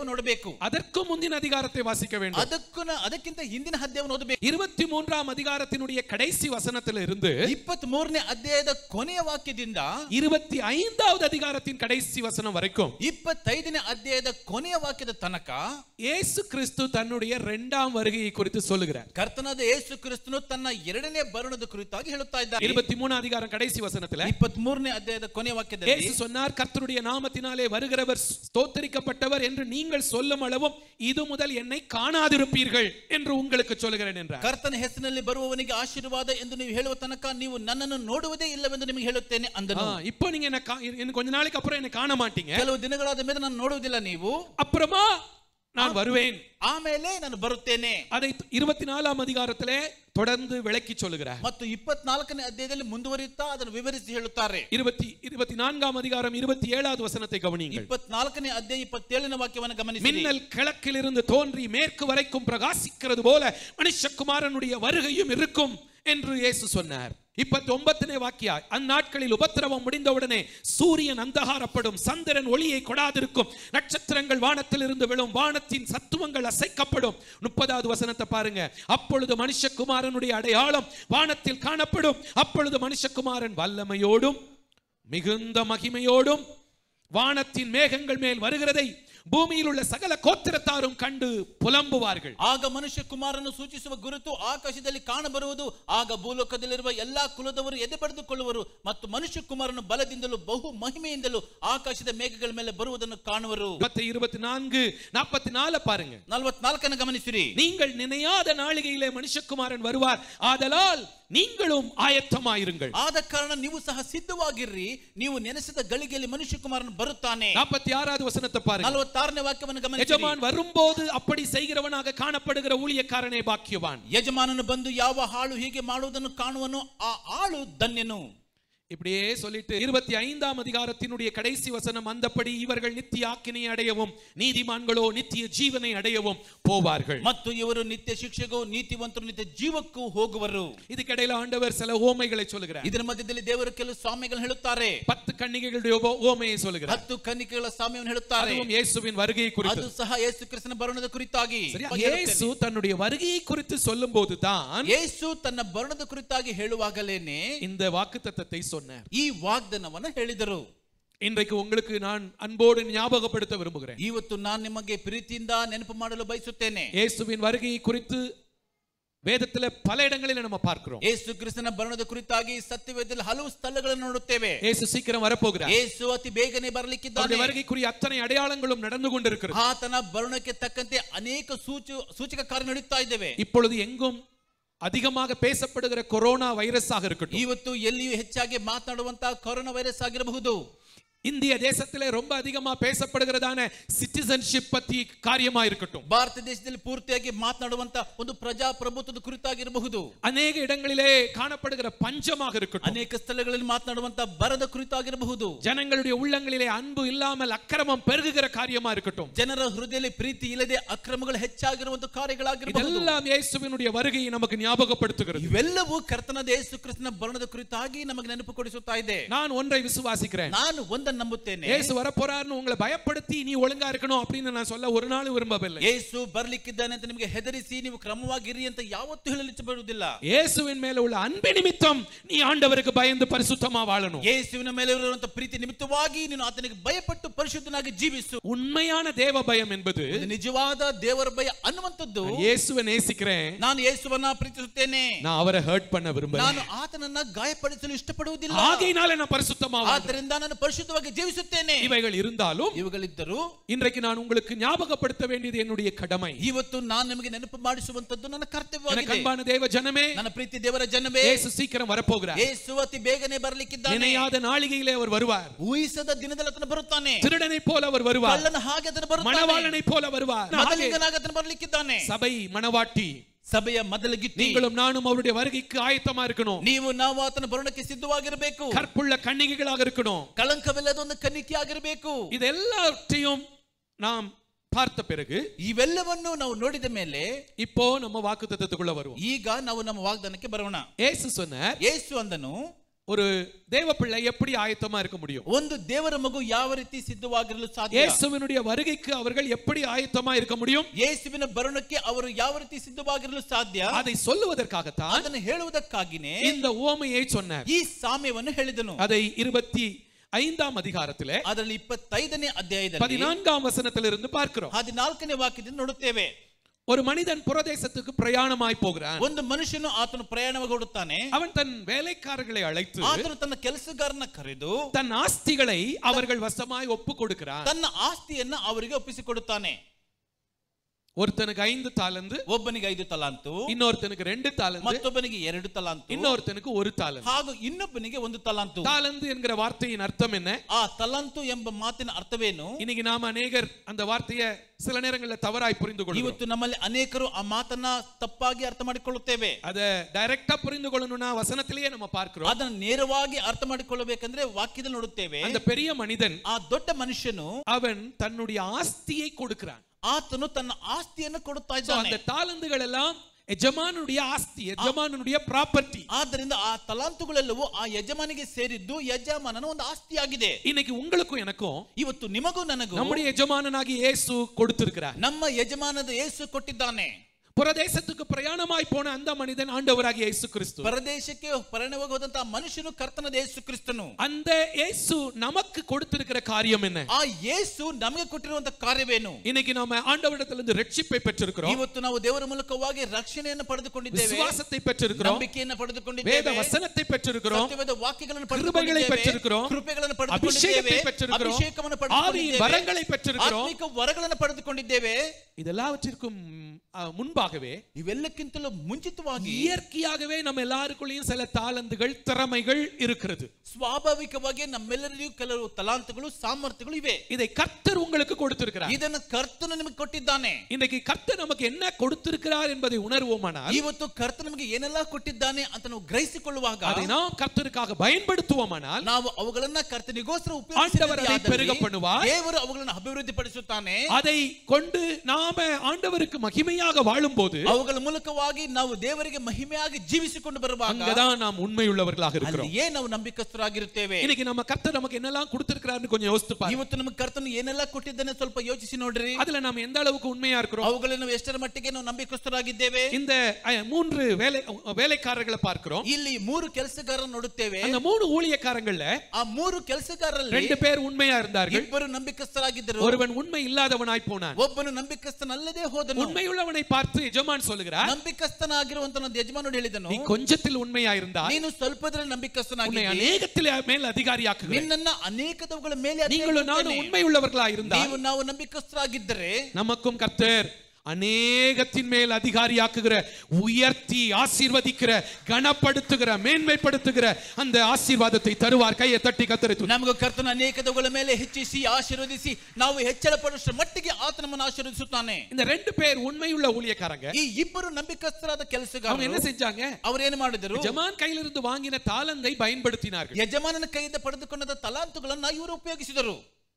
அதற்கு முந்தின அதிகாரத்தை வாசிக்க வேண்டும் ಅದಕ್ಕೂ ನ- ಅದಕ್ಕಿಂತ ಹಿಂದಿನ ಅಧ್ಯಾಯವನ್ನು ಓದಬೇಕು இருபத்தி மூன்றாம் அதிகாரத்தினுடைய கடைசி வசனத்துல இருந்து ಇಪ್ಪತ್ತ್ ಮೂರನೇ ಅಧ್ಯಾಯದ ಕೊನೆಯ ವಾಕ್ಯದಿಂದ இருபத்தி ஐந்தாவது அதிகாரத்தின் கடைசி வசனம் வரைக்கும் ಇಪ್ಪತ್ತೈದನೇ ಅಧ್ಯಾಯದ ಕೊನೆಯ ವಾಕ್ಯದ ತನಕ இயேசு கிறிஸ்து தன்னுடைய இரண்டாம் வருகையை குறித்து சொல்லுகிறார் ಕರ್ತನಾದ ಯೇಸು ಕ್ರಿಸ್ತನು ತನ್ನ ಎರಡನೇ ಬರಣದ ಕುರಿತಾಗಿ ಹೇಳುತ್ತಾ ಇದ್ದಾನೆ இருபத்தி மூணு அதிகாரம் கடைசி வசனத்துல ಇಪ್ಪತ್ತ್ ಮೂರನೇ ಅಧ್ಯಾಯದ ಕೊನೆಯ ವಾಕ್ಯದಲ್ಲಿ இயேசு சொன்னார் கர்த்தருடைய நாமத்தினாலே வருகிறவர் ஸ்தோத்தரிக்கப்பட்டவர் என்று நீங்கள் சொல்லும் அளவும் இது முதல் என்னை காணாதிருப்பீர்கள் என்று உங்களுக்கு சொல்லுகிறேன் என்றார் ಕರ್ತನ ಹೆಸರಿನಲ್ಲಿ ಬರುವವನಿಗೆ ಆಶೀರ್ವಾದ ಎಂದು ನೀವು ಹೇಳುವ ತನಕ ನೀವು ನನ್ನನ್ನು ನೋಡುವುದೇ ಇಲ್ಲವೆಂದು ನಿಮಗೆ ಹೇಳುತ್ತೇನೆ ಅಂದನು ஆ, இப்போ நீங்க என்ன கா- இன்னும் கொஞ்ச நாளைக்கு அப்புறம் என்ன காண மாட்டீங்க ಕೆಲವು ದಿನಗಳಾದ ಮೇಲೆ ನಾನು ನೋಡುವುದಿಲ್ಲ ನೀವು அப்புறமா நான் வருவேன் ಆಮೇಲೆ ನಾನು ಬರುತ್ತೇನೆ அதை இருபத்தி நாலாம் அதிகாரத்திலே தொடர்ந்து விளக்கி சொல்லுகிறார் ಮತ್ತು ಇಪ್ಪತ್ನಾಲ್ಕನೇ ಅಧ್ಯಾಯದಲ್ಲಿ ಮುಂದುವರಿಯುತ್ತಾ ಅದನ್ನು ವಿವರಿಸಿ ಹೇಳುತ್ತಾರೆ இருபத்தி இருபத்தி நான்காம் அதிகாரம் இருபத்தி ஏழாவது வசனத்தை கவனியுங்கள் ಇಪ್ಪತ್ನಾಲ್ಕನೇ ಅಧ್ಯಾಯ ಇಪ್ಪತ್ತೇಳನೇ ವಾಕ್ಯವನ್ನು ಗಮನಿಸಿ மின்னல் கிழக்கிலிருந்து தோன்றி மேற்கு வரைக்கும் பிரகாசிக்கிறது போல மனுஷகுமாரனுடைய வருகையும் இருக்கும் என்று இயேசு சொன்னார் இப்பத்தி ஒன்பத்தினே வாக்கியா அந்நாட்களில் உபத்திரவம் முடிந்தவுடனே சூரியன் அந்தகாரப்படும் சந்திரன் ஒளியை கொடாதிருக்கும் நட்சத்திரங்கள் வானத்தில் இருந்து விழும் வானத்தின் சத்துவங்கள் அசைக்கப்படும் முப்பதாவது வசனத்தை பாருங்க அப்பொழுது மனுஷகுமாரனுடைய அடையாளம் வானத்தில் காணப்படும் அப்பொழுது மனுஷகுமாரன் வல்லமையோடும் மிகுந்த மகிமையோடும் வானத்தின் மேகங்கள் மேல் வருகிறதை பூமியில் உள்ள சகல கோத்திரத்தாரும் கண்டு புலம்புவார்கள் ಆಗ ಮನುಷ್ಯ ಕುಮಾರನು ಸೂಚಿಸುವ ಗುರುತು ಆಕಾಶದಲ್ಲಿ ಕಾಣಬರುವುದು ಆಗ ಭೂಲೋಕದಲ್ಲಿರುವ ಎಲ್ಲಾ ಕುಲದವರು ಎದೆ ಪಡೆದುಕೊಳ್ಳುವರು ಮತ್ತು ಮನುಷ್ಯ ಕುಮಾರನು ಬಲದಿಂದಲೂ ಬಹು ಮಹಿಮೆಯಿಂದಲೂ ಆಕಾಶದ ಮೇಘಗಳ ಮೇಲೆ ಬರುವುದನ್ನು ಕಾಣುವರು பத்து இருபத்தி நான்கு நாற்பத்தி நாலு பாருங்க ನಲವತ್ನಾಲ್ಕನ್ನು ಗಮನಿಸಿರಿ நீங்கள் நினையாத நாளிகையிலே மனுஷகுமாரன் வருவார் ஆதலால் நீங்களும் ஆயத்தமாயிருங்கள் ಆದ ಕಾರಣ ನೀವು ಸಹ ಸಿದ್ಧವಾಗಿರ್ರಿ ನೀವು ನೆನೆಸಿದ ಗಳಿಗೆಯಲ್ಲಿ ಮನುಷ್ಯ ಕುಮಾರನು ಬರುತ್ತಾನೆ நாற்பத்தி ஆறாவது வசனத்தை பாருங்க ನಲವತ್ತಾರನೇ ವಾಕ್ಯವನ್ನು ಗಮನಿಸಿ எஜமான் வரும்போது அப்படி செய்கிறவனாக காணப்படுகிற ஊழியக்காரனே பாக்கியவான் ಯಜಮಾನನು ಬಂದು ಯಾವ ಹಾಳು ಹೀಗೆ ಮಾಡುವುದನ್ನು ಕಾಣುವನು ಆ ಆಳು ಧನ್ಯನು இப்படியே சொல்லிட்டு இருபத்தி ஐந்தாம் அதிகாரத்தினுடைய கடைசி வசனம் அந்தப்படி இவர்கள் நித்திய ஆக்கினை அடையவும் நீதிமான்களோ நித்திய ஜீவனை அடையவும் போவார்கள் ಮತ್ತು ಇವರು ನಿತ್ಯ ಶಿಕ್ಷೆಗೂ ನೀತಿವಂತರು ನಿತ್ಯ ಜೀವಕ್ಕೂ ಹೋಗುವರು இதுக்கிடையில ஆண்டவர் சில ஓமைகளை சொல்லுகிறார் ಇದರ ಮಧ್ಯದಲ್ಲಿ ದೇವರು ಕೆಲವು ಸ್ವಾಮಿಗಳು ಹೇಳುತ್ತಾರೆ பத்து கன்னிகைகளுடைய ஓ- ஓமையை சொல்லுகிறார் ಹತ್ತು ಕನ್ನಿಕೆಗಳ ಸ್ವಾಮಿಯನ್ನು ಹೇಳುತ್ತಾರೆ அதுவும் இயேசுவின் வருகையை குறித்து ಅದು ಸಹ ಯೇಸು ಕ್ರಿಸ್ತನ ಬರಣದ ಕುರಿತಾಗಿ சரியா? ಹೇಳುತ್ತೇನೆ. இயேசு தன்னுடைய வருகையை குறித்து சொல்லும் போதுதான் ಯೇಸು ತನ್ನ ಬರಣದ ಕುರಿತಾಗಿ ಹೇಳುವಾಗಲೇನೆ இந்த வாக்குத்தத்தத்தை சொன்னார் ಈ ವಾಗ್ದಾನವನ್ನ ಹೇಳಿದರು இன்றைக்கு உங்களுக்கு நான் அன்போடு ஞாபகப்படுத்த விரும்புகிறேன் ಇವತ್ತು ನಾನು ನಿಮಗೆ ಪ್ರೀತಿಯಿಂದ ನೆನಪು ಮಾಡಲು ಬಯಸುತ್ತೇನೆ இயேசுவின் வருகையை குறித்து வேதத்துல பல இடங்களில் நம்ம பார்க்கிறோம் ಯೇಸು ಕ್ರಿಸ್ತನ ಬರಣದ ಕುರಿತಾಗಿ ಸತ್ಯವೇದದಲ್ಲಿ ಹಲವು ಸ್ಥಳಗಳನ್ನು ನೋಡುತ್ತೇವೆ இயேசு சீக்கிரம் வரப்போகிறார் ಯೇಸು ಅತಿ ಬೇಗನೆ அவருடைய ಬರಲಿಕ್ಕಿದ್ದಾನೆ வருகைக்குரிய அத்தனை அடையாளங்களும் நடந்து கொண்டிருக்கிறது ಆತನ ಬರಣಕ್ಕೆ ತಕ್ಕಂತೆ ಅನೇಕ ಸೂಚು ಸೂಚಕ ಕಾರ್ಯ ನಡೀತಾ ಇದ್ದೇವೆ இப்பொழுது எங்கும் அதிகமாக பேசப்படுகிற கொரோனா வைரஸாக இருக்கட்டும் ಇವತ್ತು ಎಲ್ಲಿಯೂ ಹೆಚ್ಚಾಗಿ ಮಾತನಾಡುವಂತಹ ಕೊರೋನಾ ವೈರಸ್ ಆಗಿರಬಹುದು இந்திய தேசத்திலே ரொம்ப அதிகமா பேசப்படுகிறதான சிட்டிசன்ஷிப் பத்தி காரியமா இருக்கட்டும் ಭಾರತ ದೇಶದಲ್ಲಿ ಪೂರ್ತಿಯಾಗಿ ಮಾತನಾಡುವಂತ ಒಂದು ಪ್ರಜಾಪ್ರಭುತ್ವದ ಕುರಿತಾಗಿರಬಹುದು அநேக இடங்களிலே காணப்படுகிற பஞ்சமாக இருக்கட்டும் ಅನೇಕ ಸ್ಥಳಗಳಲ್ಲಿ ಮಾತನಾಡುವಂತ ಬರದ ಕುರಿತಾಗಿರಬಹುದು ஜனங்களுடைய உள்ளங்களிலே அன்பு இல்லாமல் அக்கிரமம் பெருகுகிற காரியமா இருக்கட்டும் ಜನರ ಹೃದಯದಲ್ಲಿ ಪ್ರೀತಿ ಇಲ್ಲದೆ ಅಕ್ರಮಗಳು ಹೆಚ್ಚಾಗಿರುವಂತ ಕಾರ್ಯಗಳಾಗಿರಬಹುದು இதெல்லாம் இயேசுவினுடைய வருகையை நமக்கு ஞாபகப்படுத்துகிறது ಇವೆಲ್ಲವೂ ಕರ್ತನಾದ ಯೇಸು ಕ್ರಿಸ್ತನ ಬರಣದ ಕುರಿತಾಗಿ ನಮಗೆ ನೆನಪು ಕೊಡಿಸುತ್ತಾ ಇದೆ நான் ஒன்றை விசுவாசிக்கிறேன் ನಾನು ಒಂದನ್ನು ನಂಬುತ್ತೇನೆ இயேசு வரப்போறாருன்னு உங்களை பயப்படுத்தி நீ ஒழுங்கா இருக்கணும் அப்படின்னு நான் சொல்ல ஒரு நாள் விரும்பவில்லை ಯೇಸು ಬರ್ಲಿಕ್ಕಿದ್ದಾನೆ ಅಂತ ನಿಮಗೆ ಹೆದರಿಸಿ ನೀವು ಕ್ರಮವಾಗಿರಿ ಅಂತ ಯಾವತ್ತೂ ಹೇಳಲು ಇಷ್ಟಪಡುವುದಿಲ್ಲ இயேசுவின் மேல உள்ள அன்பு நிமித்தம் நீ ஆண்டவருக்கு பயந்து பரிசுத்தமா வாழணும் ಯೇಸುವಿನ ಮೇಲೆ ಇರುವಂತ ಪ್ರೀತಿ ನಿಮಿತ್ತವಾಗಿ ನೀನು ಆತನಿಗೆ ಭಯಪಟ್ಟು ಪರಿಶುದ್ಧನಾಗಿ ಜೀವಿಸು உண்மையான தேவ பயம் என்பது ಇದು ನಿಜವಾದ ದೇವರ ಭಯ ಅನ್ನುವಂಥದ್ದು நான் இயேசுவை நேசிக்கிறேன் ನಾನು ಯೇಸುವನ್ನ ಪ್ರೀತಿಸುತ್ತೇನೆ நான் அவரை ஹர்ட் பண்ண விரும்பல ನಾನು ಆತನನ್ನ ಗಾಯಪಡಿಸಲು ಇಷ್ಟಪಡುವುದಿಲ್ಲ ஆகையினால நான் பரிசுத்தமா வாழ்றேன். ಆದ್ದರಿಂದ ನಾನು ಪರಿಶುದ್ಧವಾಗಿ ಜೀವಿಸುತ್ತೇನೆ இவைகள் இருந்தாலும் ಇವುಗಳಿದ್ದರು இன்றைக்கு நான் உங்களுக்கு ஞாபகப்படுத்த வேண்டியது என்னுடைய கடமை ಇವತ್ತು ನಾನು ನಿಮಗೆ ನೆನಪು ಮಾಡಿಸುವಂತದ್ದು ನನ್ನ எனக்கு ಕರ್ತವ್ಯವಾಗಿದೆ அன்பான தேவ ஜனமே ನನ್ನ ಪ್ರೀತಿ ದೇವರ ಜನವೇ இயேசு சீக்கிரம் வரப்போகிறார் ಯೇಸು ಅತಿ ಬೇಗನೆ ಬರ್ಲಿಕ್ಕಿದ್ದಾನೆ நினையாத நாளிகையிலே அவர் வருவார் ಊಹಿಸದ ದಿನದಲ್ಲಿ ಆತನು ಬರುತ್ತಾನೆ திருடனை போல அவர் வருவார் ಕಳ್ಳನ ಹಾಗೆ ಅದನ್ನು ಬರುತ್ತಾನೆ மணவாளனை போல வருவார் ಹಾಗೆ ಮೊದಲಿಗನಾಗ ಆತನು ಬರ್ಲಿಕ್ಕಿದ್ದಾನೆ சபை மணவாட்டி ಸಭೆಯ ಮೊದಲ ಗಿತ್ತಿ நீங்களும் நானும் அவருடைய வருகைக்கு ஆயத்தமா இருக்கணும் ನೀವು ನಾವು ಆತನ ಬರುಣಕ್ಕೆ ಸಿದ್ಧವಾಗಿರಬೇಕು கற்புள்ள கன்னிகைகளாக இருக்கணும் ಕಳಂಕವಿಲ್ಲದ ಒಂದು ಕನ್ನಿಕೆ ಆಗಿರಬೇಕು இது எல்லாவற்றையும் நாம் பார்த்த பிறகு ಇವೆಲ್ಲವನ್ನು ನಾವು ನೋಡಿದ ಮೇಲೆ இப்போ நம்ம வாக்கு தத்துவத்துக்குள்ள வருவோம் ಈಗ ನಾವು ನಮ್ಮ ವಾಗ್ದಾನಕ್ಕೆ ಬರೋಣ ஏசு சொன்னார் ಯೇಸು ಅಂದನು ஒரு தேவ பிள்ளை எப்படி ஆயத்தமா இருக்க முடியும் ಒಂದು ದೇವರ ಮಗು ಯಾವ ರೀತಿ ಸಿದ್ಧವಾಗಿರಲು ಸಾಧ್ಯ இயேசுவினுடைய வருகைக்கு அவர்கள் எப்படி ஆயத்தமா இருக்க முடியும் ಯೇಸುವಿನ ಬರಣಕ್ಕೆ ಅವರು ಯಾವ ರೀತಿ ಸಿದ್ಧವಾಗಿರಲು ಸಾಧ್ಯ அதை சொல்லுவதற்காகத்தான் ಅದನ್ನು ಹೇಳುವುದಕ್ಕಾಗಿನೇ இந்த ஓமையை சொன்னார் ಈ ಸಾಮ್ಯವನ್ನು ಹೇಳಿದನು அதை இருபத்தி ஐந்தாம் அதிகாரத்திலே ಅದರಲ್ಲಿ ಇಪ್ಪತ್ತೈದನೇ ಅಧ್ಯಾಯದಲ್ಲಿ பதினான்காம் வசனத்திலிருந்து பார்க்கிறோம் ಹದಿನಾಲ್ಕನೇ ವಾಕ್ಯದಿಂದ ನೋಡುತ್ತೇವೆ ஒரு மனிதன் புறதேசத்துக்கு பிரயாணமாய் போகிறான் ಒಂದು ಮನುಷ್ಯನು ಆತನು ಪ್ರಯಾಣವಾಗುತ್ತಾನೆ அவன் தன் வேலைக்காரர்களை அழைத்து ಆತನು ತನ್ನ ಕೆಲಸಗಾರನ ಕರೆದು தன் ஆஸ்திகளை அவர்கள் வசமாய் ஒப்பு கொடுக்கிறான் ತನ್ನ ಆಸ್ತಿಯನ್ನ ಅವರಿಗೆ ಒಪ್ಪಿಸಿಕೊಡುತ್ತಾನೆ ஒருத்தனுக்கு ஐந்து தாளந்து ಒಬ್ಬನಿಗೆ ಐದು ತಲಾಂತು இன்னொருத்தனுக்கு ரெண்டு தாளந்து ಮತ್ತೊಬ್ಬನಿಗೆ ಎರಡು ತಲಾಂತು இன்னொருத்தனுக்கு ஒரு தாளந்து ಹಾಗೂ ಇನ್ನೊಬ್ಬನಿಗೆ ಒಂದು ತಲಾಂತು தாளந்து என்கிற வார்த்தையின் அர்த்தம் என்ன ಆ ತಲಾಂತು ಎಂಬ ಮಾತಿನ ಅರ್ಥವೇನು இன்னைக்கு நாம அநேகர் அந்த வார்த்தையை சில நேரங்கள்ல தவறாய் புரிந்து கொள்கிறோம் ಇವತ್ತು ನಮ್ಮಲ್ಲಿ ಅನೇಕರು ಆ ಮಾತನ್ನ ತಪ್ಪಾಗಿ ಅರ್ಥ ಮಾಡಿಕೊಳ್ಳುತ್ತೇವೆ அத டைரக்டா புரிந்து கொள்ளணும்னா வசனத்திலேயே நம்ம பார்க்கிறோம் ಅದನ್ನು ನೇರವಾಗಿ ಅರ್ಥ ಮಾಡಿಕೊಳ್ಳಬೇಕಂದ್ರೆ ವಾಕ್ಯದಲ್ಲಿ ನೋಡುತ್ತೇವೆ அந்த பெரிய மனிதன் ಆ ದೊಡ್ಡ ಮನುಷ್ಯನು அவன் தன்னுடைய ஆஸ்தியை கொடுக்கிறான் ಆತನು ತನ್ನ ಆಸ್ತಿಯನ್ನು ಕೊಡುತ್ತಾ So, ಇದ್ದಾನೆ அந்த தாளந்துகள் எல்லாம் எஜமானுடைய ஆஸ்தி எஜமானுடைய ப்ராப்பர்ட்டி ಆದ್ದರಿಂದ ಆ ತಲಾಂತುಗಳೆಲ್ಲವೂ ಆ ಯಜಮಾನಿಗೆ ಸೇರಿದ್ದು ಯಜಮಾನನ ಒಂದು ಆಸ್ತಿಯಾಗಿದೆ இன்னைக்கு உங்களுக்கும் எனக்கும் ಇವತ್ತು ನಿಮಗೂ ನನಗೂ நம்முடைய எஜமானனாகி இயேசு கொடுத்திருக்கிறார் ನಮ್ಮ ಯಜಮಾನದ ಯೇಸು ಕೊಟ್ಟಿದ್ದಾನೆ புறதேசத்துக்கு பிரயாணமாய் போன அந்த மனிதன் ஆண்டவராகிய இயேசு கிறிஸ்து ಪರದೇಶಕ್ಕೆ ಪರಿಣವಾಗಿ ಹೋದಂತಹ ಮನುಷ್ಯನು ಕರ್ತನದ ಯೇಸು ಕ್ರಿಸ್ತನು அந்த இயேசு நமக்கு கொடுத்திருக்கிற காரியம் என்ன ಆ ಯೇಸು ನಮಗೆ ಕೊಟ್ಟಿರುವಂತ ಕಾರ್ಯವೇನು இன்னைக்கு நாம ஆண்டவரிடத்திலிருந்து ரட்சிப்பை பெற்றிருக்கிறோம் ಇವತ್ತು ನಾವು ದೇವರ ಮೂಲಕವಾಗಿ ರಕ್ಷಣೆಯನ್ನು ಪಡೆದುಕೊಂಡಿದ್ದೇವೆ விசுவாசத்தை பெற்றிருக்கிறோம் ನಂಬಿಕೆಯನ್ನು வேத ಪಡೆದುಕೊಂಡಿದ್ದೇವೆ வசனத்தை பெற்றிருக்கிறோம் ಸತ್ಯವೇದ ವಾಕ್ಯಗಳನ್ನು கிருபைகளை ಪಡೆದುಕೊಂಡಿದ್ದೇವೆ பெற்றிருக்கிறோம் ಕೃಪೆಗಳನ್ನು அபிஷேகத்தை ಪಡೆದುಕೊಂಡಿದ್ದೇವೆ பெற்றிருக்கிறோம் ಅಭಿಷೇಕವನ್ನು ஆவியின் ಪಡೆದುಕೊಂಡಿದ್ದೇವೆ வரங்களை பெற்றிருக்கிறோம் ಆತ್ಮಿಕ ವರಗಳನ್ನು ಪಡೆದುಕೊಂಡಿದ್ದೇವೆ இதெல்லாவற்றிற்கும் அ, முன்பாகவே ಇವೆಲ್ಲಕ್ಕಿಂತಲೂ ಮುಂಚಿತವಾಗಿ இயற்கையாகவே நம்ம எல்லாருக்குள்ளேயும் சில தாளந்துகள் திறமைகள் இருக்கிறது ಸ್ವಾಭಾವಿಕವಾಗಿ ನಮ್ಮೆಲ್ಲರಿಗೂ ಕೆಲವು ತಲಾಂತಗಳು ಸಾಮರ್ಥ್ಯಗಳು ಇವೆ இதை கர்த்தர் உங்களுக்கு கொடுத்திருக்கிறார் ಇದನ್ನು ಕರ್ತನು ನಿಮಗೆ ಕೊಟ್ಟಿದ್ದಾನೆ இன்னைக்கு கர்த்தர் நமக்கு என்ன கொடுத்திருக்கிறார் என்பதை உணர்வோமானால் ಇವತ್ತು ಕರ್ತ ನಮಗೆ ಏನೆಲ್ಲ ಕೊಟ್ಟಿದ್ದಾನೆ ಅಂತ ನಾವು ಗ್ರಹಿಸಿಕೊಳ್ಳುವಾಗ அதை நாம் கர்த்தருக்காக பயன்படுத்துவோமானால் ನಾವು ಅವುಗಳನ್ನ ಕರ್ತನಿಗೋಸ್ಕರ ಆಂಡವರು அதை ಉಪಯೋಗಿಸಿದಲ್ಲಿ பெருக பண்ணுவார். ದೇವರು ಅವುಗಳನ್ನು ಅಭಿವೃದ್ಧಿ ಪಡಿಸುತ್ತಾನೆ அதை கொண்டு நாம ஆண்டவருக்கு மகிமையாக வாழும்போது ಅವುಗಳ ಮೂಲಕವಾಗಿ ನಾವು ದೇವರಿಗೆ ಮಹಿಮೆಯಾಗಿ ಜೀವಿಸಿಕೊಂಡು ಬರುವಾಗ அங்கதான் நாம் உண்மையுள்ளவர்களாக இருக்கிறோம் ಅಲ್ಲಿಯೇ ನಾವು ನಂಬಿಕಸ್ಥರಾಗಿರುತ್ತೇವೆ இன்னைக்கு நம்ம கர்த்தர் நமக்கு என்னெல்லாம் கொடுத்திருக்கிறாருன்னு கொஞ்சம் யோசித்து பாருங்க ಇವತ್ತು ನಮಗೆ ಕರ್ತನು ಏನೆಲ್ಲ ಕೊಟ್ಟಿದ್ದಾನೆ ಸ್ವಲ್ಪ ಯೋಚಿಸಿ ನೋಡ್ರಿ அதுல நாம எந்த அளவுக்கு உண்மையா இருக்கிறோம் ಅವುಗಳನ್ನು ನಾವು ಎಷ್ಟರ ಮಟ್ಟಿಗೆ ನಾವು ನಂಬಿಕಸ್ಥರಾಗಿದ್ದೇವೆ இந்த அஹ், மூன்று வேலை வேலைக்காரர்களை பார்க்கிறோம் ಇಲ್ಲಿ ಮೂರು ಕೆಲಸಗಾರ ನೋಡುತ್ತೇವೆ அந்த மூணு ஊழியக்காரங்கள்ல ಆ ಮೂರು ಕೆಲಸಗಾರರಲ್ಲಿ ரெண்டு பேர் உண்மையா இருந்தார்கள் ಇಬ್ಬರು ನಂಬಿಕಸ್ಥರಾಗಿದ್ದರು ஒருவன் உண்மை இல்லாதவனாய் போனான் ಒಬ್ಬನು ನಂಬಿಕಸ್ಥನಲ್ಲದೆ ಹೋದನು உண்மையுள்ளவனை பார்த்து எஜமான் சொல்லுகிறார் ನಂಬಿಕಸ್ಥನಾಗಿರುವಂತ ನನ್ನ ಯಜಮಾನುడు ಹೇಳಿದನು நீ கொஞ்சத்தில் உண்மையா இருந்தால் ನೀನು ಸ್ವಲ್ಪದಲ್ಲಿ உன்னை ನಂಬಿಕಸ್ಥನಾಗಿ அநேகத்தில் மேல் அதிகாரியாக்குகிறேன் ನಿನ್ನನ್ನ ಅನೇಕದವುಗಳ ಮೇಲೆ நீங்களும் நானும் ಅಧಿಕಾರಿಯಾಗಿರುತ್ತೇನೆ. உண்மையுள்ளவர்களா இருந்தால் ನೀವು ನಾವು ನಂಬಿಕಸ್ಥರಾಗಿದ್ದರೆ நமக்கும் கர்த்தர் அநேகத்தின் மேல் அதிகாரியாக்குகிற உயர்த்தி ஆசீர்வதிக்கிற கனப்படுத்துகிற மேன்மைப்படுத்துகிற அந்த ஆசீர்வாதத்தை தருவார் கையை தட்டி கத்தரித்து ನಮಗೂ ಕರ್ತನ ಅನೇಕದವುಗಳ ಮೇಲೆ ಹೆಚ್ಚಿಸಿ ಆಶೀರ್ವದಿಸಿ ನಾವು ಹೆಚ್ಚಳ ಪಡುವಷ್ಟು ಮಟ್ಟಿಗೆ ಆತ ನಮ್ಮನ್ನು ಆಶೀರ್ವದಿಸುತ್ತಾನೆ இந்த ரெண்டு பேர் உண்மையுள்ள ஊழியக்காரங்க ಈ ಇಬ್ಬರು ನಂಬಿಕಸ್ಥರಾದ அவங்க ಕೆಲಸಗಾರರು என்ன செஞ்சாங்க ಅವರೇನು ಮಾಡಿದರು ஜமான் கையிலிருந்து வாங்கின தாளந்தை பயன்படுத்தினார்கள் ಯಜಮಾನನ ಕೈಯಿಂದ ಪಡೆದುಕೊಂಡ ತಲಾಂತುಗಳನ್ನ ಇವರು ಉಪಯೋಗಿಸಿದರು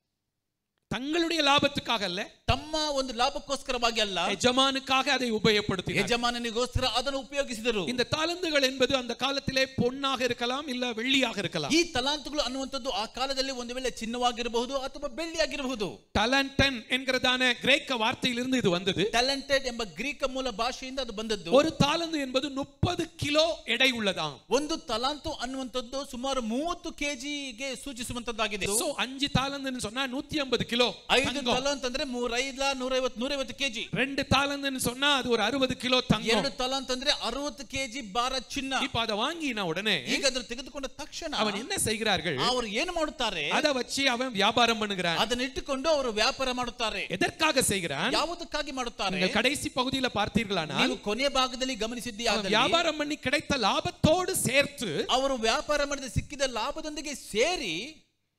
தங்களுடைய லாபத்துக்காக அல்ல ತಮ್ಮ ಒಂದು ಲಾಭಕ್ಕೋಸ್ಕರವಾಗಿ ಅಲ್ಲ எஜமானுக்காக அதை உபயோகப்படுத்தினார் ಯಜಮಾನನಿಗೋಸ್ಕರ ಅದನ್ನು ಉಪಯೋಗಿಸಿದರು இந்த தாளந்துகள் என்பது அந்த காலத்திலே பொன்னாக இருக்கலாம் இல்ல வெள்ளியாக இருக்கலாம் ಈ ತಲಾಂತುಗಳು ಅನ್ನುವಂಥದ್ದು ಆ ಕಾಲದಲ್ಲಿ ಒಂದು ವೇಳೆ ಚಿನ್ನವಾಗಿರಬಹುದು ಅಥವಾ ಬೆಳ್ಳಿಯಾಗಿರಬಹುದು டலண்டன் என்கிறதான கிரேக்க வார்த்தையிலிருந்து இது வந்தது ಟ್ಯಾಲೆಂಟೆಡ್ ಎಂಬ ಗ್ರೀಕ ಮೂಲ ಭಾಷೆಯಿಂದ ಅದು ಬಂದದ್ದು ஒரு தாளந்து என்பது முப்பது கிலோ எடை உள்ளதாம் ಒಂದು ತಲಾಂತು ಅನ್ನುವಂಥದ್ದು ಸುಮಾರು ಮೂವತ್ತು ಕೆಜಿಗೆ ಸೂಚಿಸುವಂತದ್ದಾಗಿದೆ சோ அஞ்சு தாளந்துன்னு சொன்னா நூத்தி ஐம்பது கிலோ ಐದು தங்கம். ತಲಾಂತ್ ಅಂದ್ರೆ ಮೂರೈದ ನೂರೈವತ್ತು ನೂರೈವತ್ತು ಕೆಜಿ ரெண்டு தாளந்துன்னு சொன்னா அது ஒரு அறுபது கிலோ தங்கம் ಎರಡು ತಲಾಂತ್ ಅಂದ್ರೆ ಅರವತ್ತು ಕೆಜಿ ಭಾರ ಚಿನ್ನ இப்ப அதை வாங்கின உடனே ಈಗ ಅದನ್ನು ತೆಗೆದುಕೊಂಡ ತಕ್ಷಣ அவன் என்ன செய்கிறார்கள் ಅವರು ಏನು ಮಾಡುತ್ತಾರೆ அதை வச்சு அவன் வியாபாரம் பண்ணுகிறான் ಅದನ್ನ ಇಟ್ಟುಕೊಂಡು ಅವರು ವ್ಯಾಪಾರ ಮಾಡುತ್ತಾರೆ எதற்காக செய்கிறான் ಯಾವುದಕ್ಕಾಗಿ ಮಾಡುತ್ತಾರೆ நீங்கள் கடைசி பகுதியில பார்த்தீர்களானால் ನೀವು ಕೊನೆಯ ಭಾಗದಲ್ಲಿ ಗಮನಿಸಿದ್ದೀ அவன் ಆದಲ್ಲಿ வியாபாரம் பண்ணி கிடைத்த லாபத்தோடு சேர்த்து ಅವರು ವ್ಯಾಪಾರ ಮಾಡಿದ ಸಿಕ್ಕಿದ ಲಾಭದೊಂದಿಗೆ ಸೇರಿ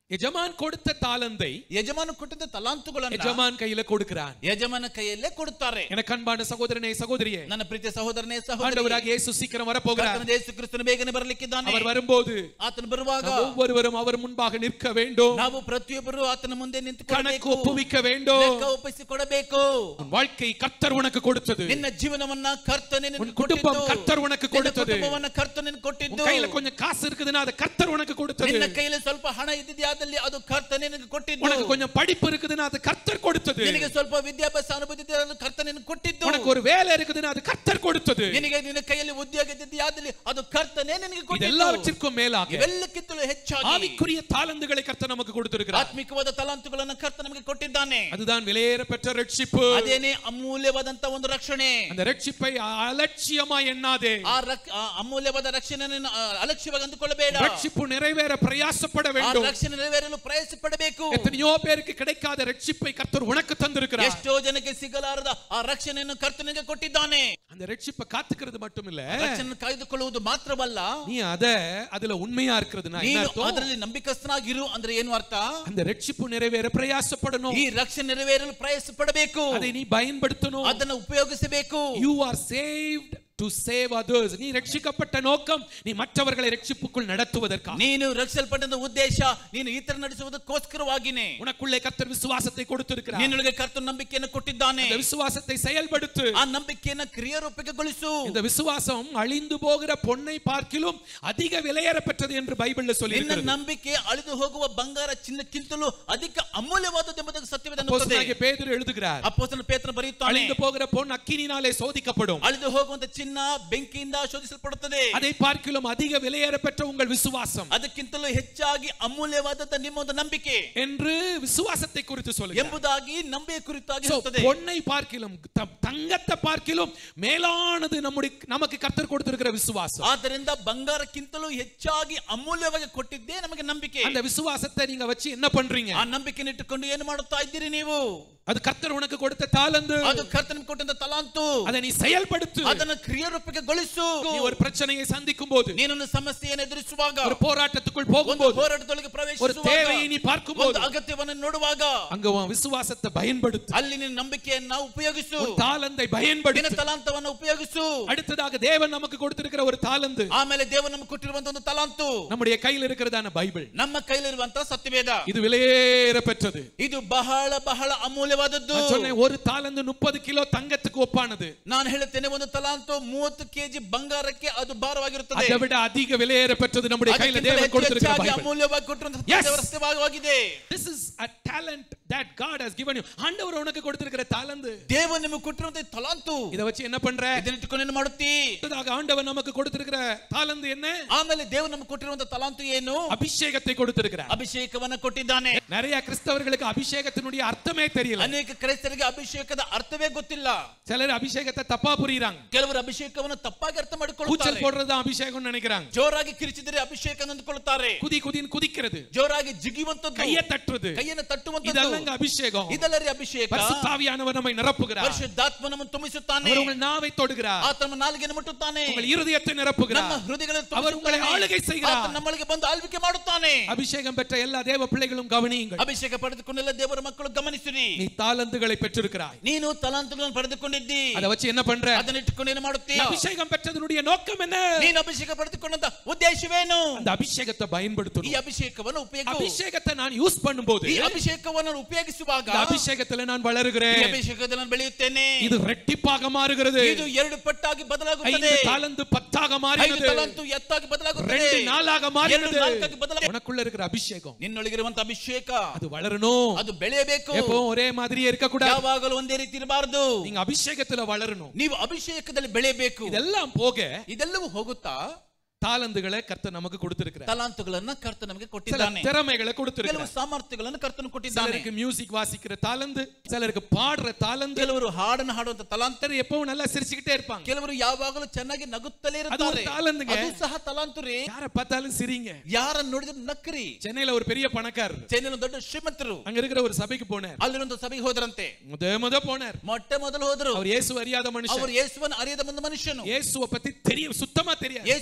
எஜமான் கொடுத்த தாளந்தை ಯಜಮಾನ ಕೊಟ್ಟಿದ್ದ ತಲಾಂತುಗಳನ್ನ எஜமான் கையில கொடுக்கிறான் ಯಜಮಾನ ಕೈಯಲ್ಲೇ ಕೊಡುತ್ತಾರೆ எனக்கு அன்பான சகோதரனே சகோதரியே ನನ್ನ ಪ್ರೀತಿಯ ಸಹೋದರನೇ ಸಹೋದರಿ ஆண்டவராக இயேசு சீக்கிரம் வரப்போகிறார் ಕರ್ತನಾದ ಯೇಸು ಕ್ರಿಸ್ತನು ಬೇಗನೆ ಬರಲಿಕ್ಕಿದ್ದಾನೆ அவர் வரும்போது ಆತನು ಬರುವಾಗ நாம் ஒவ்வொருவரும் அவர் முன்பாக நிற்க வேண்டும் ನಾವು ಪ್ರತಿಯೊಬ್ಬರು ಆತನ ಮುಂದೆ கணக்கு ನಿಂತುಕೊಳ್ಳಬೇಕು ஒப்புவிக்க வேண்டும் ಲೆಕ್ಕ ಒಪ್ಪಿಸಿಕೊಡಬೇಕು உன் வாழ்க்கை கர்த்தர் உனக்கு கொடுத்தது ನಿನ್ನ ಜೀವನವನ್ನ ಕರ್ತನೆ உன் குடும்பம் கர்த்தர் உனக்கு கொடுத்தது ಕುಟುಂಬವನ್ನ ಕರ್ತನೆ உன் ಕೊಟ್ಟಿದ್ದು கையில கொஞ்சம் காசு இருக்குதுன்னா அது கர்த்தர் உனக்கு கொடுத்தது ನಿನ್ನ ಕೈಯಲ್ಲಿ ಸ್ವಲ್ಪ ಹಣ ಇದ್ದಿದ್ಯಾದಲ್ಲಿ ಅದು ಕರ್ತನೆ ನಿನಗೆ ಕೊಟ್ಟಿದ್ದು உனக்கு கொஞ்சம் படிப்பு இருக்குதுன்னா அது கர்த்தர் கொடுத்தது ನಿನಗೆ ಸ್ವಲ್ಪ ವಿದ್ಯಾಭ್ಯಾಸ ಅನುಭವ ಇದ್ದಿದ್ದರೆ ಅದು ಕರ್ತನೆ ನಿನಗೆ ಕೊಟ್ಟಿದ್ದು உனக்கு ஒரு வேலை இருக்குதுன்னா அது கர்த்தர் கொடுத்தது ನಿನಗೆ ನಿನ್ನ ಕೈಯಲ್ಲಿ ಉದ್ಯೋಗ ಇದ್ದಿದ್ಯಾದಲ್ಲಿ ಅದು ಕರ್ತನೆ ನಿನಗೆ ಕೊಟ್ಟಿದ್ದು இதெல்லாவற்றிற்கும் மேலாக ಇವೆಲ್ಲಕ್ಕಿಂತಲೂ ಹೆಚ್ಚಾಗಿ ஆவிக்குரிய தாளந்துகளை கர்த்தர் நமக்கு கொடுத்திருக்கிறார் ಆತ್ಮಿಕವಾದ ತಲಾಂತುಗಳನ್ನು ಕರ್ತ ನಮಗೆ ಕೊಟ್ಟಿದ್ದಾನೆ அதுதான் விலையேற பெற்ற ரட்சிப்பு ಅದೇನೇ ಅಮೂಲ್ಯವಾದಂತ ಒಂದು ರಕ್ಷಣೆ அந்த ரட்சிப்பை அலட்சியமா எண்ணாதே ಆ ರಕ್- ಆ ಅಮೂಲ್ಯವಾದ ರಕ್ಷಣೆಯನ್ನು ಆ, ಅಲಕ್ಷ್ಯವಾಗಿ ಅಂದುಕೊಳ್ಳಬೇಡ ரட்சிப்பு நிறைவேற பிரயாசப்பட ಆ வேண்டும் ರಕ್ಷಣೆ ನೆರವೇರಲು ಪ್ರಯಾಸ ಪಡಬೇಕು எத்தனையோ பேருக்கு கிடைக்காத ரட்சிப்பை கர்த்தர் உனக்கு தந்திருக்கிறார் ಎಷ್ಟೋ ಜನಕ್ಕೆ ಸಿಗಲಾರದ ಆ ರಕ್ಷಣೆಯನ್ನು ಕರ್ತನಿಗೆ ಕೊಟ್ಟಿದ್ದಾನೆ அந்த ரட்சிப்பை காத்துக்கிறது மட்டும் இல்ல ರಕ್ಷಣೆ ಕಾಯ್ದುಕೊಳ್ಳುವುದು ಮಾತ್ರವಲ್ಲ நீ அத அதுல உண்மையா இருக்கிறதுனா என்ன ನೀನು அர்த்தம்? ಅದರಲ್ಲಿ ನಂಬಿಕಸ್ಥನಾಗಿರು ಅಂದ್ರೆ ಏನು ಅರ್ಥ அந்த ரட்சிப்பு நிறைவேற பிரயாசப்படணும் ಈ ರಕ್ಷಣೆ ನೆರವೇರಲು ಪ್ರಯಾಸ ಪಡಬೇಕು அதை நீ பயன்படுத்தணும் ಅದನ್ನು ಉಪಯೋಗಿಸಬೇಕು you are saved to save others நீ ரட்சிக்கப்பட்ட நோக்கம் நீ மற்றவர்களை ரட்சிப்புக்குள் நடத்துவதற்காக ನೀನು ರಕ್ಷಿಸಲ್ಪಟ್ಟ ಉದ್ದೇಶ ನೀನು ಇತರ ನಡೆಸುವುದಕ್ಕೋಸ್ಕರವಾಗಿನೇ உனக்குள்ளே கர்த்தர் விசுவாசத்தை கொடுத்திருக்கிறார் ನಿನ್ನೊಳಗೆ ಕರ್ತನ ನಂಬಿಕೆಯನ್ನು ಕೊಟ್ಟಿದ್ದಾನೆ அந்த விசுவாசத்தை செயல்படுத்து ಆ ನಂಬಿಕೆಯನ್ನ ಕ್ರಿಯಾರೂಪಗೊಳಿಸು இந்த விசுவாசம் அழிந்து போகிற பொன்னை பார்க்கிலும் அதிக விலையேற பெற்றது என்று பைபிள்ல சொல்லி ನಿನ್ನ ನಂಬಿಕೆ ಅಳಿದು ಹೋಗುವ ಬಂಗಾರ ಚಿನ್ನಕ್ಕಿಂತಲೂ ಅಧಿಕ ಅಮೂಲ್ಯವಾದದ್ದು ಎಂಬುದಕ್ಕೆ ಸತ್ಯವಿದೆ ಅನ್ನುತ್ತದೆ பேதர் எழுதுகிறார் ಅಪ್ಪೋಸ್ತಲ ಪೇತ್ರ ಬರೆಯುತ್ತಾನೆ அழிந்து போகிற பொன் அக்கினினாலே சோதிக்கப்படும் ಅಳಿದು ಹೋಗುವಂತ ಚಿನ್ನ ಬೆಂಕಿಯಿಂದ ಶೋಧಿಸಲ್ಪಡುತ್ತದೆ அதை பார்க்கிலும் அதிக விலையேற பெற்ற உங்கள் விசுவாசம் ಅದಕ್ಕಿಂತಲೂ ಹೆಚ್ಚಾಗಿ ಅಮೂಲ್ಯವಾದಂತ ನಿಮ್ಮ ಒಂದು ನಂಬಿಕೆ என்று விசுவாசத்தை குறித்து சொல்லுகிறார் ಎಂಬುದಾಗಿ ನಂಬಿಕೆ ಕುರಿತಾಗಿ So, ಇರುತ್ತದೆ பொன்னை பார்க்கிலும் த- தங்கத்தை பார்க்கிலும் மேலானது நம்முடைய நமக்கு கர்த்தர் கொடுத்திருக்கிற விசுவாசம் ಆದ್ದರಿಂದ ಬಂಗಾರಕ್ಕಿಂತಲೂ ಹೆಚ್ಚಾಗಿ ಅಮೂಲ್ಯವಾಗಿ ಕೊಟ್ಟಿದ್ದೇ ನಮಗೆ ನಂಬಿಕೆ அந்த விசுவாசத்தை நீங்க வச்சு என்ன பண்றீங்க ಆ ನಂಬಿಕೆ ಇಟ್ಟುಕೊಂಡು ಏನು ಮಾಡುತ್ತಾ ಇದ್ದೀರಿ ನೀವು அது கர்த்தர் உனக்கு கொடுத்த தாளந்து ಅದು ಕರ್ತನ ಕೊಟ್ಟಂತ ತಲಾಂತು அதை நீ செயல்படுத்து ಅದನ್ನು ಕ್ರಿಯಾರೂಪಗೊಳಿಸು நீ ஒரு பிரச்சனையை சந்திக்கும் போது ನೀನೊಂದು ಸಮಸ್ಯೆಯನ್ನು ಎದುರಿಸುವಾಗ ஒரு போராட்டத்துக்குள் ಒಂದು போகும்போது ಹೋರಾಟದೊಳಗೆ ஒரு ಪ್ರವೇಶಿಸುವಾಗ தேவையை நீ ಒಂದು பார்க்கும்போது ಅಗತ್ಯವನ್ನು ನೋಡುವಾಗ அங்க உன் விசுவாசத்தை பயன்படுத்து ಅಲ್ಲಿ ನಿನ್ನ ನಂಬಿಕೆಯನ್ನ ಉಪಯೋಗಿಸು உன் தாளந்தை ನಿನ್ನ பயன்படுத்து ತಲಾಂತವನ್ನು ಉಪಯೋಗಿಸು அடுத்ததாக தேவன் நமக்கு கொடுத்திருக்கிற ஒரு தாளந்து ಆಮೇಲೆ ದೇವರು ನಮಗೆ ಕೊಟ್ಟಿರುವಂತ ಒಂದು ತಲಾಂತು நம்முடைய கையில் இருக்கிறதான பைபிள் ನಮ್ಮ ಕೈಲಿರುವಂತ ಸತ್ಯವೇದ இது விலையேற பெற்றது ಇದು ಬಹಳ ಬಹಳ ಅಮೂಲ್ಯವಾದದ್ದು நான் சொன்னேன் ஒரு தாளந்து முப்பது கிலோ தங்கத்துக்கு ஒப்பானது ನಾನು ಹೇಳುತ್ತೇನೆ ಒಂದು ತಲಾಂತು ಮೂವತ್ತು ಕೆಜಿ ಬಂಗಾರಕ್ಕೆ ಅದು ಭಾರವಾಗಿರುತ್ತದೆ அதை விட அதிக விலையேற பெற்றது நம்முடைய கையில ಅದಕ್ಕಿಂತ தேவன் ಹೆಚ್ಚು கொடுத்திருக்கிற ಹೆಚ್ಚಾಗಿ பைபிள் ಅಮೂಲ್ಯವಾಗಿ ಕೊಟ್ಟಿರುವಂತಹ Yes. ದೇವರ ಸತ್ಯವಾಗಿದೆ This is a talent that God has given you. ஆண்டவர் உனக்கு கொடுத்திருக்கிற தாளந்து ದೇವರು ನಿಮಗೆ ಕೊಟ್ಟಿರುವಂತಹ ತಲಾಂತು இத வச்சு என்ன பண்ற ಇದನ್ನಿಟ್ಟುಕೊಂಡು ಏನು ಮಾಡುತ್ತಿ அடுத்ததாக ஆண்டவர் நமக்கு கொடுத்திருக்கிற தாளந்து என்ன ಆಮೇಲೆ ದೇವರು ನಮಗೆ ಕೊಟ್ಟಿರುವಂತಹ ತಲಾಂತು ಏನು அபிஷேகத்தை கொடுத்திருக்கிறார் ಅಭಿಷೇಕವನ್ನ ಕೊಟ್ಟಿದ್ದಾನೆ நிறைய கிறிஸ்தவர்களுக்கு அபிஷேகத்தினுடைய அர்த்தமே தெரியல ಅನೇಕ ಕ್ರೈಸ್ತರಿಗೆ ಅಭಿಷೇಕದ ಅರ್ಥವೇ ಗೊತ್ತಿಲ್ಲ சிலர் அபிஷேகத்தை தப்பா புரியுறாங்க ಕೆಲವರು ಅಭಿಷೇಕವನ್ನು ತಪ್ಪಾಗಿ ಅರ್ಥ கூச்சல் ಮಾಡಿಕೊಳ್ಳುತ್ತಾರೆ போடுறது அபிஷேகம் நினைக்கிறாங்க ಜೋರಾಗಿ ಕಿರಿಚಿದರೆ ಅಭಿಷೇಕ ಎಂದು ಅಂದುಕೊಳ್ಳುತ್ತಾರೆ குதி குதின்னு குதிக்கிறது ಜೋರಾಗಿ ಜಿಗಿಯುವಂತದ್ದು கையை தட்டுறது ಕೈಯನ್ನು ತಟ್ಟುವಂತದ್ದು இதெல்லாம் அபிஷேகம் ಇದೆಲ್ಲರಿ ಅಭಿಷೇಕ பரிசுத்தாவியானவர் நம்மை நிரப்புகிறார் ಪರಿಶುದ್ಧಾತ್ಮ ನಮ್ಮನ್ನು ತುಂಬಿಸುತ್ತಾನೆ அவர் உங்கள் நாவை தொடுகிறார் ಆತ ನಮ್ಮ ನಾಲಿಗೆಯನ್ನು ಮುಟ್ಟುತ್ತಾನೆ உங்கள் இருதயத்தை ನಮ್ಮ நிரப்புகிறார் ಹೃದಯಗಳನ್ನು அவர் உங்களை ತುಂಬಿಸುತ್ತಾನೆ. ஆளுகை செய்கிறார். ಆತ ನಮ್ಮೊಳಗೆ ಬಂದು ಆಳ್ವಿಕೆ ಮಾಡುತ್ತಾನೆ அபிஷேகம் பெற்ற எல்லா தேவ பிள்ளைகளும் கவனியுங்கள் ಅಭಿಷೇಕ ಪಡೆದುಕೊಂಡೆಲ್ಲ ದೇವರ ಮಕ್ಕಳು ಗಮನಿಸಿರಿ நீ தாளந்துகளை பெற்றிருக்கிறாய் ನೀನು ತಲಾಂತಗಳನ್ನು ಪಡೆದುಕೊಂಡಿದ್ದಿ அதை வச்சு என்ன பண்ற ಅದನ್ನ ಇಟ್ಟುಕೊಂಡು ಏನು நீ ಮಾಡುತ್ತೀಯ அபிஷேகம் பெற்றதனுடைய நோக்கம் என்ன ನೀನು ಅಭಿಷೇಕ ಪಡೆದುಕೊಂಡಂತ ಉದ್ದೇಶವೇನು அந்த அபிஷேகத்தை ಈ பயன்படுத்தணும் ಅಭಿಷೇಕವನ್ನು ಉಪಯೋಗ அபிஷேகத்தை நான் யூஸ் பண்ணும்போது ಈ ಅಭಿಷೇಕವನ್ನು ಉಪಯೋಗಿಸುವಾಗ இந்த அபிஷேகத்துல நான் ಈ வளருகிறேன் ಅಭಿಷೇಕದಲ್ಲಿ ನಾನು ಬೆಳೆಯುತ್ತೇನೆ இது ரெட்டிப்பாக மாறுகிறது ಇದು ಎರಡು ಪಟ್ಟಾಗಿ ஐந்து ಬದಲಾಗುತ್ತದೆ தாளந்து பத்தாக ಐದು மாறுகிறது ತಲಾಂತು ಎತ್ತಾಗಿ ಬದಲಾಗುತ್ತದೆ ரெண்டு நாளாக ಎರಡು மாறுகிறது ನಾಲ್ಕಾಗಿ ಬದಲಾಗ உனக்குள்ள இருக்கிற அபிஷேகம் ನಿನ್ನೊಳಗಿರುವಂತ ಅಭಿಷೇಕ அது வளரணும் ಅದು ಬೆಳೆಯಬೇಕು எப்பவும் ஒரே மாதிரியே இருக்க கூடாது ಯಾವಾಗಲೂ ಒಂದೇ ರೀತಿ ಇರಬಾರದು நீங்க அபிஷேகத்துல வளரணும் ನೀವು ಅಭಿಷೇಕದಲ್ಲಿ ಬೆಳೆಯಬೇಕು இதெல்லாம் போக ಇದೆಲ್ಲವೂ ಹೋಗುತ್ತಾ தாளந்துகளை கர்த்தர் நமக்கு கொடுத்திருக்கிறார் ತಲಾಂತುಗಳನ್ನ ಕರ್ತ ನಮಗೆ சில ಕೊಟ್ಟಿದ್ದಾನೆ திறமைகளை ಕೆಲವು கொடுத்திருக்கிறார் ಸಾಮರ್ಥ್ಯಗಳನ್ನು ಕರ್ತನು ಕೊಟ್ಟಿದ್ದಾನೆ சிலருக்கு மியூசிக் வாசிக்கிற தாளந்து சிலருக்கு பாடுற தாளந்து ಕೆಲವರು ಹಾಡನ್ನು ಹಾಡುವಂತ ತಲಾಂತ சிலர் எப்பவும் நல்லா சிரிச்சுக்கிட்டே இருப்பாங்க ಕೆಲವರು ಯಾವಾಗಲೂ ಚೆನ್ನಾಗಿ ನಗುತ್ತಲೇ ಅದು ಒಂದು ಇರುತ್ತಾರೆ ತಾಲಂತುಗೆ. ಅದು ಸಹ ತಲಾಂತು ರೀ யார பார்த்தாலும் சிரிங்க ಯಾರನ್ನ ನೋಡಿದ್ರು ನಕ್ರಿ சென்னையில ஒரு பெரிய பணக்காரர் ಚೆನ್ನೈನ ದೊಡ್ಡ ಶ್ರೀಮಂತರು அங்க இருக்கிற ஒரு சபைக்கு போனார் ಅಲ್ಲಿನೊಂದು ಸಭೆಗೆ ಹೋದ್ರಂತೆ முத முத போனார் ಮೊಟ್ಟ ಮೊದಲು ಹೋದ್ರು அவர் இயேசு அறியாத ಅವರು மனுஷன் ಯೇಸುವನ್ನು ಅರಿಯದ ಒಂದು ಮನುಷ್ಯನು இயேசுவை பத்தி தெரிய சுத்தமா தெரியாது ಯೇಸುವಿನ ಬಗ್ಗೆ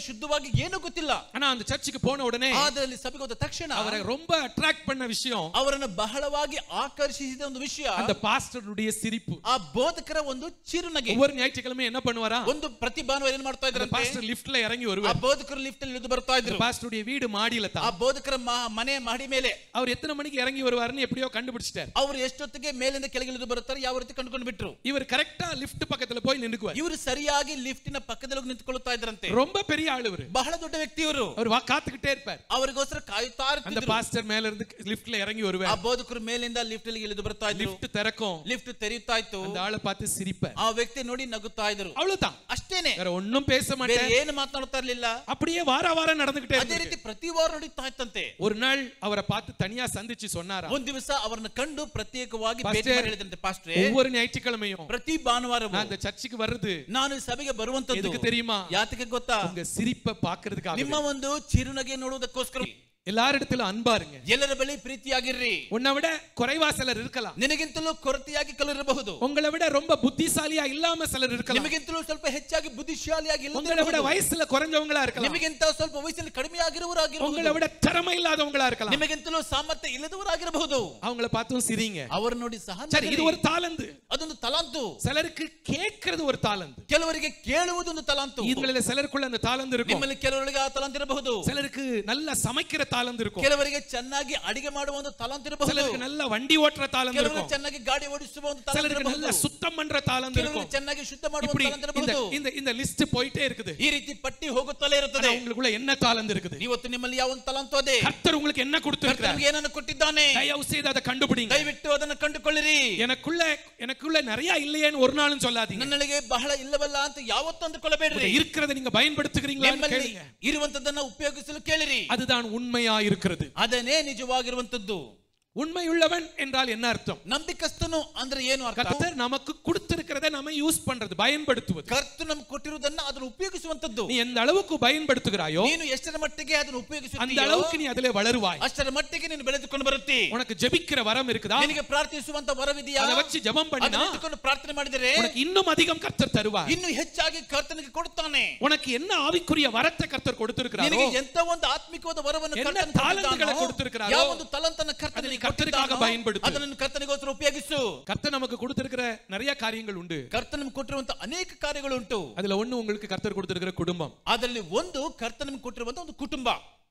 ಶುದ್ಧವಾಗಿ ಏನೂ ಗೊತ್ತಿಲ್ಲ ஆனா அந்த சர்ச்சுக்கு போன உடனே ಆದ್ರೆ ಅಲ್ಲಿ ಸಭೆಗೆ ಹೋದ ತಕ್ಷಣ அவரை ரொம்ப அட்ராக்ட் பண்ண விஷயம் ಅವರನ್ನು ಬಹಳವಾಗಿ ಆಕರ್ಷಿಸಿದ ಒಂದು ವಿಷಯ அந்த பாஸ்டருடைய சிரிப்பு ಆ ಬೋಧಕರ ಒಂದು ಚಿರುನಗೆ ஒவ்வொரு ஞாயிற்றுக்கிழமை என்ன பண்ணுவாரா ಒಂದು ಪ್ರತಿ ಭಾನುವಾರ ಏನ್ ಮಾಡ್ತಾ அந்த ಇದ್ರಂತೆ பாஸ்டர் லிஃப்ட்ல இறங்கி ಆ வருவார் ಬೋಧಕರು ಲಿಫ್ಟ್ ಅಲ್ಲಿ ಇಳಿದು ಬರ್ತಾ ಇದ್ರು பாஸ்டருடைய வீடு மாடியில ಆ தான் ಬೋಧಕರ ಮ- ಮನೆ ಮಾಡಿ ಮೇಲೆ அவர் எத்தனை மணிக்கு இறங்கி வருவாருன்னு எப்படியோ கண்டுபிடிச்சிட்டார் ಅವರು ಎಷ್ಟೊತ್ತಿಗೆ ಮೇಲಿಂದ ಕೆಳಗೆ ಇಳಿದು ಬರುತ್ತಾರೆ ಯಾವ ರೀತಿ ಕಂಡುಕೊಂಡು ಬಿಟ್ರು இவர் கரெக்டா லிஃப்ட் பக்கத்துல போய் நின்னுக்குவார் ಇವರು ಸರಿಯಾಗಿ ಲಿಫ್ಟಿನ ಪಕ್ಕದಲ್ಲಿ ಹೋಗಿ ನಿಂತ್ಕೊಳ್ತಾ ಇದ್ರಂತೆ ரொம்ப பெரிய ஆளு இவரு ಬಹಳ ದೊಡ್ಡ ವ್ಯಕ್ತಿ ಇವರು அவர் வா- காத்துக்கிட்டே இருப்பார் ಅವರಿಗೋಸ್ಕರ ಕಾಯುತ್ತಾ அந்த ಇರ್ತಿದ್ರು பாஸ்டர் மேல இருந்து லிஃப்ட்ல இறங்கி ಆ வருவார் ಬೋಧಕರು ಮೇಲಿಂದ ಲಿಫ್ಟ್ ಅಲ್ಲಿ ಇಳಿದು ಬರ್ತಾ ಇದ್ರು லிஃப்ட் திறக்கும் ಲಿಫ್ಟ್ ತೆರೆಯುತ್ತಾ ಇತ್ತು அந்த ஆளை பார்த்து சிரிப்பார் ಆ ವ್ಯಕ್ತಿ ನೋಡಿ ನಗುತ್ತಾ ಇದ್ರು அவ்வளவுதான் ಅಷ್ಟೇನೆ வேற ஒண்ணும் பேச ಬೇರೆ மாட்டேன் ಏನು ಮಾತನಾಡ್ತಾ ಇರ್ಲಿಲ್ಲ அப்படியே வார வாரம் நடந்துகிட்டே ಅದೇ இருந்துச்சு ರೀತಿ ಪ್ರತಿ ವಾರ ನಡೀತಾ ಇತ್ತಂತೆ ஒரு நாள் அவரை பார்த்து தனியா சந்திச்சு சொன்னாரா ಒಂದ್ ದಿವಸ ಅವರನ್ನ ಕಂಡು ಪ್ರತ್ಯೇಕವಾಗಿ Pastor, ಭೇಟಿ ಮಾಡಿ ಹೇಳಿದಂತೆ ಪಾಸ್ಟ್ರೆ ஒவ்வொரு ஞாயிற்றுக்கிழமையும் ಪ್ರತಿ ಭಾನುವಾರ நான் இந்த சர்ச்சுக்கு வர்றது ನಾನು ಈ ಸಭೆಗೆ ಬರುವಂತದ್ದು எதுக்கு தெரியுமா ಯಾತಕ್ಕೆ ಗೊತ್ತಾ உங்க சிரிப்பை பாக்குறதுக்காக ನಿಮ್ಮ ಒಂದು ಚಿರುನಗೆ ನೋಡುವುದಕ್ಕೋಸ್ಕರ எல்லாரிடத்திலும் அன்பா இருங்க ಎಲ್ಲರ ಬಳಿ ಪ್ರೀತಿಯಾಗಿರ್ರಿ உன்னை விட குறைவா சிலர் இருக்கலாம் ನಿನಗಿಂತಲೂ ಕೊರತೆಯಾಗಿ ಕಲಿರಬಹುದು உங்களை விட ரொம்ப புத்திசாலியா இல்லாம சிலர் இருக்கலாம் ನಿಮಗಿಂತಲೂ ಸ್ವಲ್ಪ ಹೆಚ್ಚಾಗಿ ಬುದ್ಧಿಶಾಲಿಯಾಗಿ உங்களை விட ಇಲ್ಲದಿರಬಹುದು. வயசுல குறைஞ்சவங்களா இருக்கலாம் ನಿಮಗಿಂತ ಸ್ವಲ್ಪ ವಯಸ್ಸಲ್ಲಿ ಕಡಿಮೆ உங்களை ಆಗಿರುವವರಾಗಿರಬಹುದು விட திறமை இல்லாதவங்களா இருக்கலாம் ನಿಮಗಿಂತಲೂ ಸಾಮರ್ಥ್ಯ ಇಲ್ಲದವರಾಗಿರಬಹುದು அவங்கள பார்த்தும் சிரிங்க ಅವರು ನೋಡಿ ಸಹ சரி இது ನಗರಿ. ஒரு தாளந்து ಅದೊಂದು ತಲಾಂತು சிலருக்கு கேட்கறது ஒரு தாளந்து ಕೆಲವರಿಗೆ ಕೇಳುವುದೊಂದು ತಲಾಂತು இதுல சிலருக்குள்ள அந்த தாளந்து இருக்கும் ನಿಮ್ಮಲ್ಲಿ ಕೆಲವರಿಗೆ ಆ ತಲಾಂತ್ ಇರಬಹುದು சிலருக்கு நல்ல சமைக்கிற தாளந்து இருக்கும் ಕೆಲವರಿಗೆ ಚೆನ್ನಾಗಿ ಅಡಿಗೆ ಮಾಡುವ ಒಂದು ತಲಾಂತ್ ಇರಬಹುದು சிலருக்கு நல்ல வண்டி ஓட்டுற தாளந்து ಕೆಲವರಿಗೆ இருக்கும் ಚೆನ್ನಾಗಿ ಗಾಡಿ ಓಡಿಸುವ ಒಂದು ತಲಾಂತ್ சிலருக்கு நல்ல ಇರಬಹುದು சுத்தம் பண்ற தாளந்து ಕೆಲವರಿಗೆ இருக்கும் ಚೆನ್ನಾಗಿ ಶುದ್ಧ ಮಾಡುವ இப்படி ತಲಾಂತ್ இந்த ಇರಬಹುದು இந்த இந்த லிஸ்ட் போயிட்டே இருக்குது ಈ ರೀತಿ ಪಟ್ಟಿ ಹೋಗುತ್ತಲೇ ஆனா ಇರುತ್ತದೆ உங்களுக்குள்ள என்ன தாளந்து இருக்குது ಇವತ್ತು ನಿಮ್ಮಲ್ಲಿ ಯಾವ ಒಂದು ತಲಾಂತು ಅದೇ கர்த்தர் உங்களுக்கு என்ன கொடுத்திருக்கிறார் ಕರ್ತನಿಗೆ ಏನನ್ನು ಕೊಟ್ಟಿದ್ದಾನೆ தயவு செய்து அதை கண்டுபிடிங்க ದಯವಿಟ್ಟು ಅದನ್ನು ಕಂಡುಕೊಳ್ಳಿರಿ எனக்குள்ள எனக்குள்ள நிறைய இல்லையேன்னு ஒரு நாளும் சொல்லாதீங்க ನನ್ನೊಳಗೆ ಬಹಳ ಇಲ್ಲವಲ್ಲ ಅಂತ ಯಾವತ್ತೂ ಅಂದುಕೊಳ್ಳಬೇಡ್ರಿ இருக்கிறத நீங்க பயன்படுத்துகிறீங்களா ನಿಮ್ಮಲ್ಲಿ கேளுங்க ಇರುವಂತದನ್ನ ಉಪಯೋಗಿಸಲು ಕೇಳಿರಿ அதுதான் உண்மையா இருக்கிறது ಅದನ್ನೇ ನಿಜವಾಗಿರುವಂತದ್ದು உண்மையுள்ளவன் என்றால் என்ன அர்த்தம் ನಂಬಿಕಸ್ತನು ಅಂದ್ರೆ ಏನು ಅರ್ಥ கர்த்தர் நமக்கு கொடுத்திருக்கிறத நம்ம யூஸ் பண்றது பயன்படுத்துவது ಕರ್ತು ನಮ್ಗೆ ಕೊಟ್ಟಿರುವುದನ್ನ ಅದನ್ನು ಉಪಯೋಗಿಸುವಂತದ್ದು நீ எந்த அளவுக்கு பயன்படுத்துகிறாயோ ನೀನು ಎಷ್ಟರ ಮಟ್ಟಿಗೆ ಅದನ್ನು அந்த ಉಪಯೋಗಿಸುತ್ತೀಯೋ அளவுக்கு நீ அதிலே வளருவாய் ಅಷ್ಟರ ಮಟ್ಟಿಗೆ ನೀನು ಬೆಳೆದುಕೊಂಡು ಬರುತ್ತಿ உனக்கு ஜெபிக்கிற வரம் இருக்குதா ನಿನಗೆ ಪ್ರಾರ್ಥಿಸುವಂತ ವರವಿದೆಯಾ அதை வச்சு ஜெபம் பண்ணினா ಅದನ್ನ ಇಟ್ಟುಕೊಂಡು ಪ್ರಾರ್ಥನೆ ಮಾಡಿದರೆ உனக்கு இன்னும் அதிகம் கர்த்தர் தருவார் ಇನ್ನು ಹೆಚ್ಚಾಗಿ ಕರ್ತನಿಗೆ ಕೊಡುತ್ತಾನೆ உனக்கு என்ன ஆவிக்குரிய வரத்தை கர்த்தர் கொடுத்திருக்கிறாரோ ನಿನಗೆ ಎಂತ ಒಂದು ಆತ್ಮಿಕವಾದ ವರವನ್ನು என்ன ಕರ್ತನು ತಾಲಂತುಗಳ ಕೊಟ್ಟಿದ್ದಾನೋ, ಕೊಡ್ತಿರ್ಕ್ರಾರೋ, ಯಾವ ಒಂದು ತಲಂತನ அதை ಕರ್ತನಿಗೆ நீ கர்த்தருக்காக ಕೊಟ್ಟಿದ್ದಾನೋ, பயன்படுத்து. ಅದನ್ನು ಕರ್ತನಿಗೋಸ್ಕರ ಉಪಯೋಗಿಸು கர்த்தர் நமக்கு கொடுத்திருக்கிற நிறைய காரியங்கள் உண்டு ಕರ್ತನ ನಮ್ಗೆ ಕೊಟ್ಟಿರುವಂತ ಅನೇಕ ಕಾರ್ಯಗಳುಂಟು அதுல ஒண்ணு உங்களுக்கு கர்த்தர் கொடுத்திருக்கிற குடும்பம் ಅದರಲ್ಲಿ ಒಂದು ಕರ್ತನ ನಮ್ಗೆ ಕೊಟ್ಟಿರುವಂತ ಒಂದು ಕುಟುಂಬ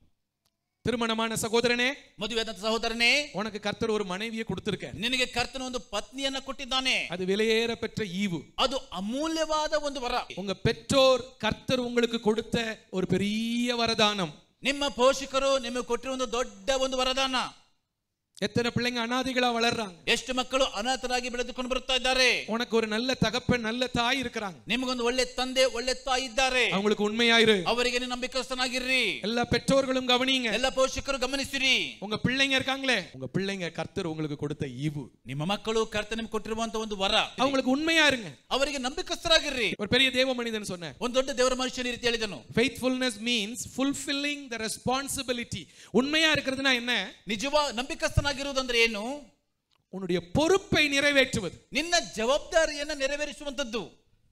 திருமணமான சகோதரனே ಮದುವೆಯಾದಂತ ಸಹೋದರನೇ உனக்கு கர்த்தர் ஒரு மனைவியை கொடுத்திருக்க ನಿನಗೆ ಕರ್ತನ ಒಂದು ಪತ್ನಿಯನ್ನ ಕೊಟ್ಟಿದ್ದಾನೆ அது விலையேற பெற்ற ஈவு ಅದು ಅಮೂಲ್ಯವಾದ ಒಂದು ವರ உங்க பெற்றோர் கர்த்தர் உங்களுக்கு கொடுத்த ஒரு பெரிய வரதானம் ನಿಮ್ಮ ಪೋಷಕರು ನಿಮಗೆ ಕೊಟ್ಟಿರುವ ಒಂದು ದೊಡ್ಡ ಒಂದು ವರದಾನ எத்தனை பிள்ளைங்க அனாதைகளா வளர்றாங்க ಎಷ್ಟು ಮಕ್ಕಳು ಅನಾಥರಾಗಿ ಬೆಳೆದುಕೊಂಡು ಬರುತ್ತಾ ಇದ್ದಾರೆ உனக்கு ஒரு நல்ல தகப்பன் நல்ல தாய் இருக்கிறாங்க ನಿಮಗೊಂದು ಒಳ್ಳೆ ತಂದೆ ಒಳ್ಳೆ ತಾಯಿ ಇದ್ದಾರೆ அவங்களுக்கு உண்மையாயிரு ಅವರಿಗೆ ನೀವು ನಂಬಿಕಸ್ಥನಾಗಿರ್ರಿ எல்லா பெற்றோர்களும் கவனிங்க ಎಲ್ಲ ಪೋಷಕರು ಗಮನಿಸಿರಿ உங்க பிள்ளைங்க இருக்காங்களே உங்க பிள்ளைங்க கர்த்தர் உங்களுக்கு கொடுத்த ஈவு ನಿಮ್ಮ ಮಕ್ಕಳು ಕರ್ತ ನಿಮ್ಗೆ ಕೊಟ್ಟಿರುವಂತ ಒಂದು ವರ அவங்களுக்கு உண்மையா இருங்க ಅವರಿಗೆ ನಂಬಿಕಸ್ಥರಾಗಿರ್ರಿ ஒரு பெரிய தேவ மனிதன் சொன்னார் ಒಂದು ದೊಡ್ಡ ದೇವರ ಮನುಷ್ಯನ ಈ ರೀತಿ ಹೇಳಿದನು faithfulness means fulfilling the responsibility உண்மையா இருக்கிறதுனா என்ன ನಿಜವಾ ನಂಬಿಕಸ್ಥನಾಗಿರುವುದಂದ್ರೆ ಏನು உன்னுடைய பொறுப்பை நிறைவேற்றுவது ನಿನ್ನ ಜವಾಬ್ದಾರಿಯನ್ನ ನೆರವೇರಿಸುವಂತದ್ದು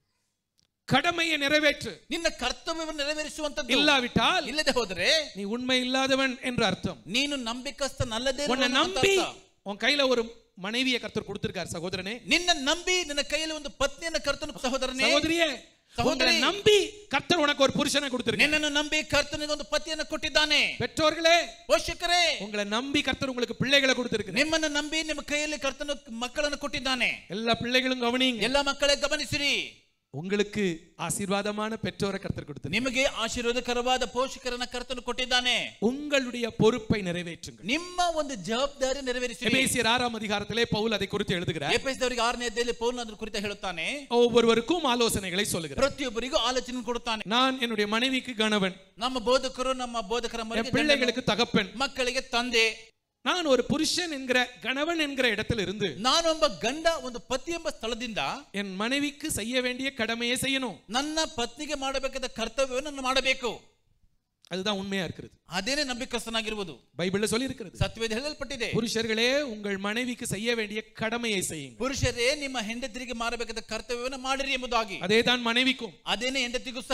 கடமையை நிறைவேற்று ನಿನ್ನ ಕರ್ತವ್ಯವನ್ನು ನೆರವೇರಿಸುವಂತದ್ದು இல்லாவிட்டால் ಇಲ್ಲದೆ ಹೋದರೆ நீ உண்மை இல்லாதவன் என்று அர்த்தம் ನೀನು ನಂಬಿಕಸ್ಥನಲ್ಲದೆ உன்னை ಇರುವವನು ಅಂತ நம்பி ಅರ್ಥ. உன் கையில ஒரு மனைவியை கர்த்தர் கொடுத்திருக்கார் சகோதரனே ನಿನ್ನ ನಂಬಿ ನಿನ್ನ ಕೈಯಲ್ಲಿ ಒಂದು ಪತ್ನಿಯನ್ನ ಕರ್ತನ ಸಹೋದರನೇ சகோதரியே சகோதரி. உங்களை நம்பி கர்த்தர் உனக்கு ஒரு புருஷனை கொடுத்திருக்கார் ನಿನ್ನನ್ನು ನಂಬಿ ಕರ್ತನಿಗೆ ಒಂದು ಪತಿಯನ್ನು ಕೊಟ್ಟಿದ್ದಾನೆ பெற்றோர்களே ಪೋಷಕರೇ உங்களை நம்பி கர்த்தர் உங்களுக்கு பிள்ளைகளை கொடுத்திருக்கிறார் ನಿಮ್ಮನ್ನು ನಂಬಿ ನಿಮ್ಮ ಕೈಯಲ್ಲಿ ಕರ್ತನ ಮಕ್ಕಳನ್ನು ಕೊಟ್ಟಿದ್ದಾನೆ எல்லா பிள்ளைகளும் கவனிங்க ಎಲ್ಲ ಮಕ್ಕಳೇ ಗಮನಿಸಿರಿ உங்களுக்கு ஆசீர்வாதமான பெற்றோரை கர்த்தர் கொடுத்திருக்கிறார் ನಿಮಗೆ ಆಶೀರ್ವಾದಕರವಾದ ಪೋಷಕರನ್ನ ಕರ್ತನು ಕೊಟ್ಟಿದ್ದಾನೆ உங்களுடைய பொறுப்பை நிறைவேற்றுங்கள் ನಿಮ್ಮ ಒಂದು ಜವಾಬ್ದಾರಿ ನೆರವೇರಿಸಿ எபேசியர் ஆறாம் அதிகாரத்திலே பவுல் அதை குறித்து எழுதுகிறார் ಎಪಿಸಿದವರಿಗೆ ಆರನೇ ಅಧ್ಯಾಯದಲ್ಲಿ ಪೌಲ್ ಅದ್ರ ಕುರಿತ ಹೇಳುತ್ತಾನೆ ஒவ்வொருவருக்கும் ஆலோசனைகளை சொல்லுகிறார் ಪ್ರತಿಯೊಬ್ಬರಿಗೂ ಆಲೋಚನೆ ಕೊಡುತ್ತಾನೆ நான் என்னுடைய மனைவிக்கு கணவன் ನಮ್ಮ ಬೋಧಕರು ನಮ್ಮ ಬೋಧಕರ என் ಮನೆಗೆ பிள்ளைகளுக்கு தகப்பன் ಗಂಡನು, ಮಕ್ಕಳಿಗೆ ತಂದೆ நான் ஒரு புருஷன் என்கிற கணவன் என்கிற இடத்துல இருந்து ನಾನೊಬ್ಬ ಗಂಡ ಒಂದು ಪತಿ ಎಂಬ ಸ್ಥಳದಿಂದ என் மனைவிக்கு செய்ய வேண்டிய கடமையை செய்யணும் ನನ್ನ ಪತ್ನಿಗೆ ಮಾಡಬೇಕಾದ ಕರ್ತವ್ಯವನ್ನು ನಾನು ಮಾಡಬೇಕು அதுதான் உண்மையா இருக்கிறது ಅದೇನೇ ನಂಬಿಕಸ್ಥನಾಗಿರುವುದು பைபிள்ல சொல்லி இருக்கிறது ಸತ್ಯವೇದ ಹೇಳಲ್ಪಟ್ಟಿದೆ புருஷர்களே உங்கள் மனைவிக்கு செய்ய வேண்டிய கடமையை செய்யுங்க ಪುರುಷರೇ ನಿಮ್ಮ ಹೆಂಡತಿರಿಗೆ ಮಾಡಬೇಕಾದ ಕರ್ತವ್ಯವನ್ನು ಮಾಡಿರಿ ಎಂಬುದಾಗಿ அதே தான் மனைவிக்கும் ಅದೇನೇ ಹೆಂಡತಿಗೂ ಸಹ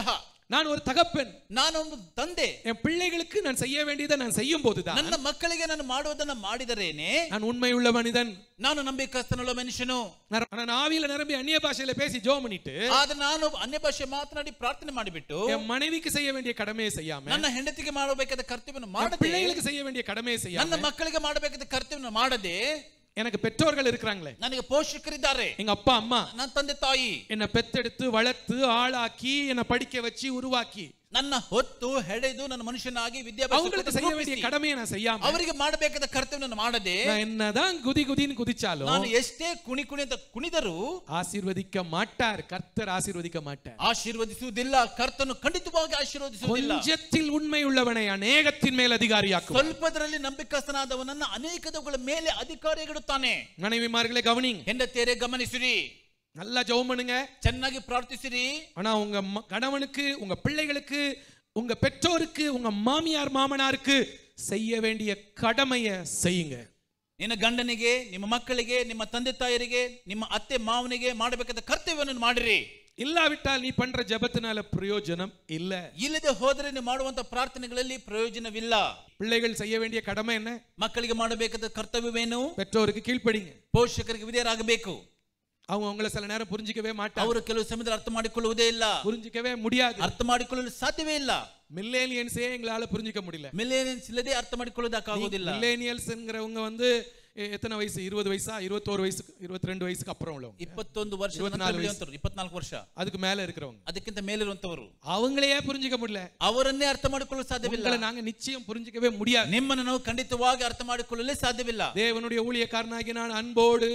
நான் ஒரு தகப்பன் ನಾನು ಒಂದು ತಂದೆ என் பிள்ளைகளுக்கு நான் செய்ய வேண்டியதை நான் செய்யும் போதுதான் ನನ್ನ ಮಕ್ಕಳಿಗೆ ನಾನು ಮಾಡುವುದನ್ನ ಮಾಡಿದರೇನೆ நான் உண்மையுள்ள மனிதன் ನಾನು ನಂಬಿಕಸ್ತನುಳ್ಳ ಮನುಷ್ಯನು நான் நான் ஆவியில நிரம்பி அந்நிய பாஷையில பேசி ஜோம் பண்ணிட்டு ಆದ್ರೆ ನಾನು ಅನ್ಯ ಭಾಷೆ ಮಾತನಾಡಿ ಪ್ರಾರ್ಥನೆ ಮಾಡಿಬಿಟ್ಟು என் மனைவிக்கு செய்ய வேண்டிய கடமையை செய்யாம ನನ್ನ ಹೆಂಡತಿಗೆ ಮಾಡಬೇಕಾದ ಕರ್ತವ್ಯವನ್ನು என் ಮಾಡದೆ பிள்ளைகளுக்கு செய்ய வேண்டிய கடமையை ನನ್ನ செய்யாம ಮಕ್ಕಳಿಗೆ ಮಾಡಬೇಕಾದ ಕರ್ತವ್ಯವನ್ನು ಮಾಡದೆ எனக்கு பெற்றோர்கள் இருக்கிறாங்களே ನನಗೆ ಪೋಷಕರಿದ್ದಾರೆ எங்க அப்பா அம்மா ನನ್ನ ತಂದೆ ತಾಯಿ என்னை பெத்தெடுத்து வளர்த்து ஆளாக்கி என்னை படிக்க வச்சு உருவாக்கி ನನ್ನ ಹೊತ್ತು ಹೆಡೆದು ನನ್ನ ಮನುಷ್ಯನಾಗಿ ವಿದ್ಯಾಭ್ಯಾಸ அவங்களுக்கு ಕೊಟ್ಟು செய்ய வேண்டிய ರೂಪಿಸಿ, கடமையை நான் செய்யாம ಅವರಿಗೆ ಮಾಡಬೇಕಾದ ಕರ್ತವ್ಯವನ್ನು ಮಾಡದೆ நான் என்னதான் குதி குதின்னு குதிச்சாலும் ನಾನು ಎಷ್ಟೇ ಕುಣಿ ಕುಣಿ ಅಂತ ಕುಣಿದರೂ ஆசீர்வதிக்க மாட்டார் கர்த்தர் ஆசீர்வதிக்க மாட்டார் ಆಶೀರ್ವದಿಸುವುದಿಲ್ಲ ಕರ್ತನು ಖಂಡಿತವಾಗಿ ಆಶೀರ್ವದಿಸುವುದಿಲ್ಲ கொஞ்சத்தில் உண்மை உள்ளவனை அநேகத்தின் மேல் அதிகாரியாக்கும் ಸ್ವಲ್ಪದರಲ್ಲಿ ನಂಬಿಕಸ್ತನಾದವನನ್ನ ಅನೇಕದವುಗಳ ಮೇಲೆ ಅಧಿಕಾರಿಗಿಡುತ್ತಾನೆ மனைவிமார்களை கவனிங்க ಹೆಂಡತಿಯರೇ ಗಮನಿಸಿರಿ நல்லா ஜெபம் பண்ணுங்க ಚೆನ್ನಾಗಿ ಪ್ರಾರ್ಥಿಸಿರಿ ஆனா உங்க ம- கணவனுக்கு உங்க பிள்ளைகளுக்கு உங்க பெற்றோருக்கு உங்க மாமியார் மாமனாருக்கு செய்ய வேண்டிய கடமையை செய்யுங்க ನಿನ್ನ ಗಂಡನಿಗೆ ನಿಮ್ಮ ಮಕ್ಕಳಿಗೆ ನಿಮ್ಮ ತಂದೆ ತಾಯರಿಗೆ ನಿಮ್ಮ ಅತ್ತೆ ಮಾವನಿಗೆ ಮಾಡಬೇಕಾದ ಕರ್ತವ್ಯವನ್ನು ಮಾಡಿರಿ இல்லாவிட்டால் நீ பண்ற ஜெபத்தினால பிரயோஜனம் இல்ல ಇಲ್ಲದೆ ಹೋದರೆ ನೀವು ಮಾಡುವಂತ ಪ್ರಾರ್ಥನೆಗಳಲ್ಲಿ ಪ್ರಯೋಜನವಿಲ್ಲ பிள்ளைகள் செய்ய வேண்டிய கடமை என்ன ಮಕ್ಕಳಿಗೆ ಮಾಡಬೇಕಾದ ಕರ್ತವ್ಯವೇನು பெற்றோருக்கு கீழ்ப்படிங்க ಪೋಷಕರಿಗೆ ವಿಧೇಯರಾಗಬೇಕು அவங்க உங்களை சில நேரம் புரிஞ்சிக்கவே மாட்டாங்க ಅವರು ಕೆಲವು ಸಮಯದಲ್ಲಿ ಅರ್ಥ ಮಾಡಿಕೊಳ್ಳುವುದೇ ಇಲ್ಲ புரிஞ்சிக்கவே முடியாது ಅರ್ಥ ಮಾಡಿಕೊಳ್ಳಲು ಸಾಧ್ಯವೇ ಇಲ್ಲ மில்லேனியன்ஸே எங்களால புரிஞ்சிக்க முடியல ಮಿಲೇನಿಯನ್ಸ್ ಇಲ್ಲದೆ ಅರ್ಥ ಮಾಡಿಕೊಳ್ಳೋದಕ್ಕಾಗೋದಿಲ್ಲ மில்லேனியல்ஸ்ங்கிறவங்க வந்து எ- எத்தனை வயசு இருபது வயசா இருபத்தோரு வயசுக்கு இருபத்தி ரெண்டு வயசுக்கு அப்புறம் உள்ளவங்க ಇಪ್ಪತ್ತೊಂದು ವರ್ಷ ಇಪ್ಪತ್ನಾಲ್ಕು ಬೆಳೆಯುವಂತವ್ರು ಇಪ್ಪತ್ನಾಲ್ಕು ವರ್ಷ அதுக்கு மேல இருக்கிறவங்க ಅದಕ್ಕಿಂತ ಮೇಲಿರುವಂತವರು அவங்களையே புரிஞ்சிக்க முடியல ಅವರನ್ನೇ ಅರ್ಥ ಮಾಡಿಕೊಳ್ಳಲು ಸಾಧ್ಯವಿಲ್ಲ உங்களை நாங்க நிச்சயம் புரிஞ்சிக்கவே முடியாது ನಿಮ್ಮನ್ನು ನಾವು ಖಂಡಿತವಾಗಿ ಅರ್ಥ ಮಾಡಿಕೊಳ್ಳಲೇ ಸಾಧ್ಯವಿಲ್ಲ தேவனுடைய ஊழியக்காரனாகி நான் அன்போடு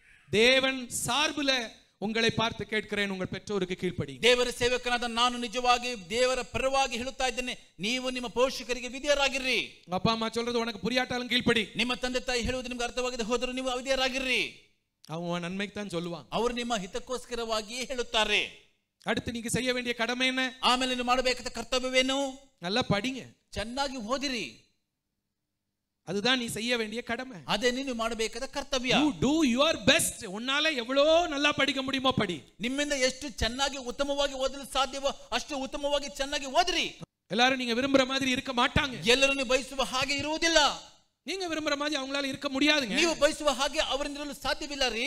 தேவன் சார்புல உங்களை பார்த்து கேட்கிறேன் உங்கள் பெற்றோருக்கு கீழ்ப்படி ದೇವರ ಸೇವಕನಾದ ನಾನು ನಿಜವಾಗಿ ದೇವರ ಪರವಾಗಿ ಹೇಳುತ್ತಾ ಇದ್ದೇನೆ ನೀವು ನಿಮ್ಮ ಪೋಷಕರಿಗೆ ವಿಧೇಯರಾಗಿರ್ರಿ உங்க அப்பா அம்மா சொல்றது உனக்கு புரியாட்டாலும் கீழ்ப்படி ನಿಮ್ಮ ತಂದೆ ತಾಯಿ ಹೇಳುವುದು ನಿಮ್ಗೆ ಅರ್ಥವಾಗದೆ ಹೋದರೂ ನೀವು ಅವಿಧೇಯರಾಗಿರ್ರಿ அவன் உன் நன்மைக்கு தான் சொல்லுவான் ಅವರು ನಿಮ್ಮ ಹಿತಕ್ಕೋಸ್ಕರವಾಗಿಯೇ ಹೇಳುತ್ತಾರೆ அடுத்து நீங்க செய்ய வேண்டிய கடமை என்ன ಆಮೇಲೆ ನೀವು ಮಾಡಬೇಕಾದ ಕರ್ತವ್ಯವೇನು நல்லா படிங்க ಚೆನ್ನಾಗಿ ಓದಿರಿ அதுதான் நீ செய்ய வேண்டிய கடமை ಅದೇ ನೀವು ಮಾಡಬೇಕಾದ ಕರ್ತವ್ಯ யூ டூ யுவர் பெஸ்ட் உன்னால எவ்வளோ நல்லா படிக்க முடியுமோ படி ನಿಮ್ಮಿಂದ ಎಷ್ಟು ಚೆನ್ನಾಗಿ ಉತ್ತಮವಾಗಿ ಓದಲು ಸಾಧ್ಯವೋ ಅಷ್ಟು ಉತ್ತಮವಾಗಿ ಚೆನ್ನಾಗಿ ಓದಿರಿ எல்லாரும் நீங்க விரும்புற மாதிரி இருக்க மாட்டாங்க ಎಲ್ಲರೂ ನೀವು ಬಯಸುವ ಹಾಗೆ ಇರುವುದಿಲ್ಲ நீங்க விரும்புற மாதிரி அவங்களால இருக்க முடியாதுங்க ನೀವು ಬಯಸುವ ಹಾಗೆ ಅವರಿಂದಿರಲು ಸಾಧ್ಯವಿಲ್ಲ ರೀ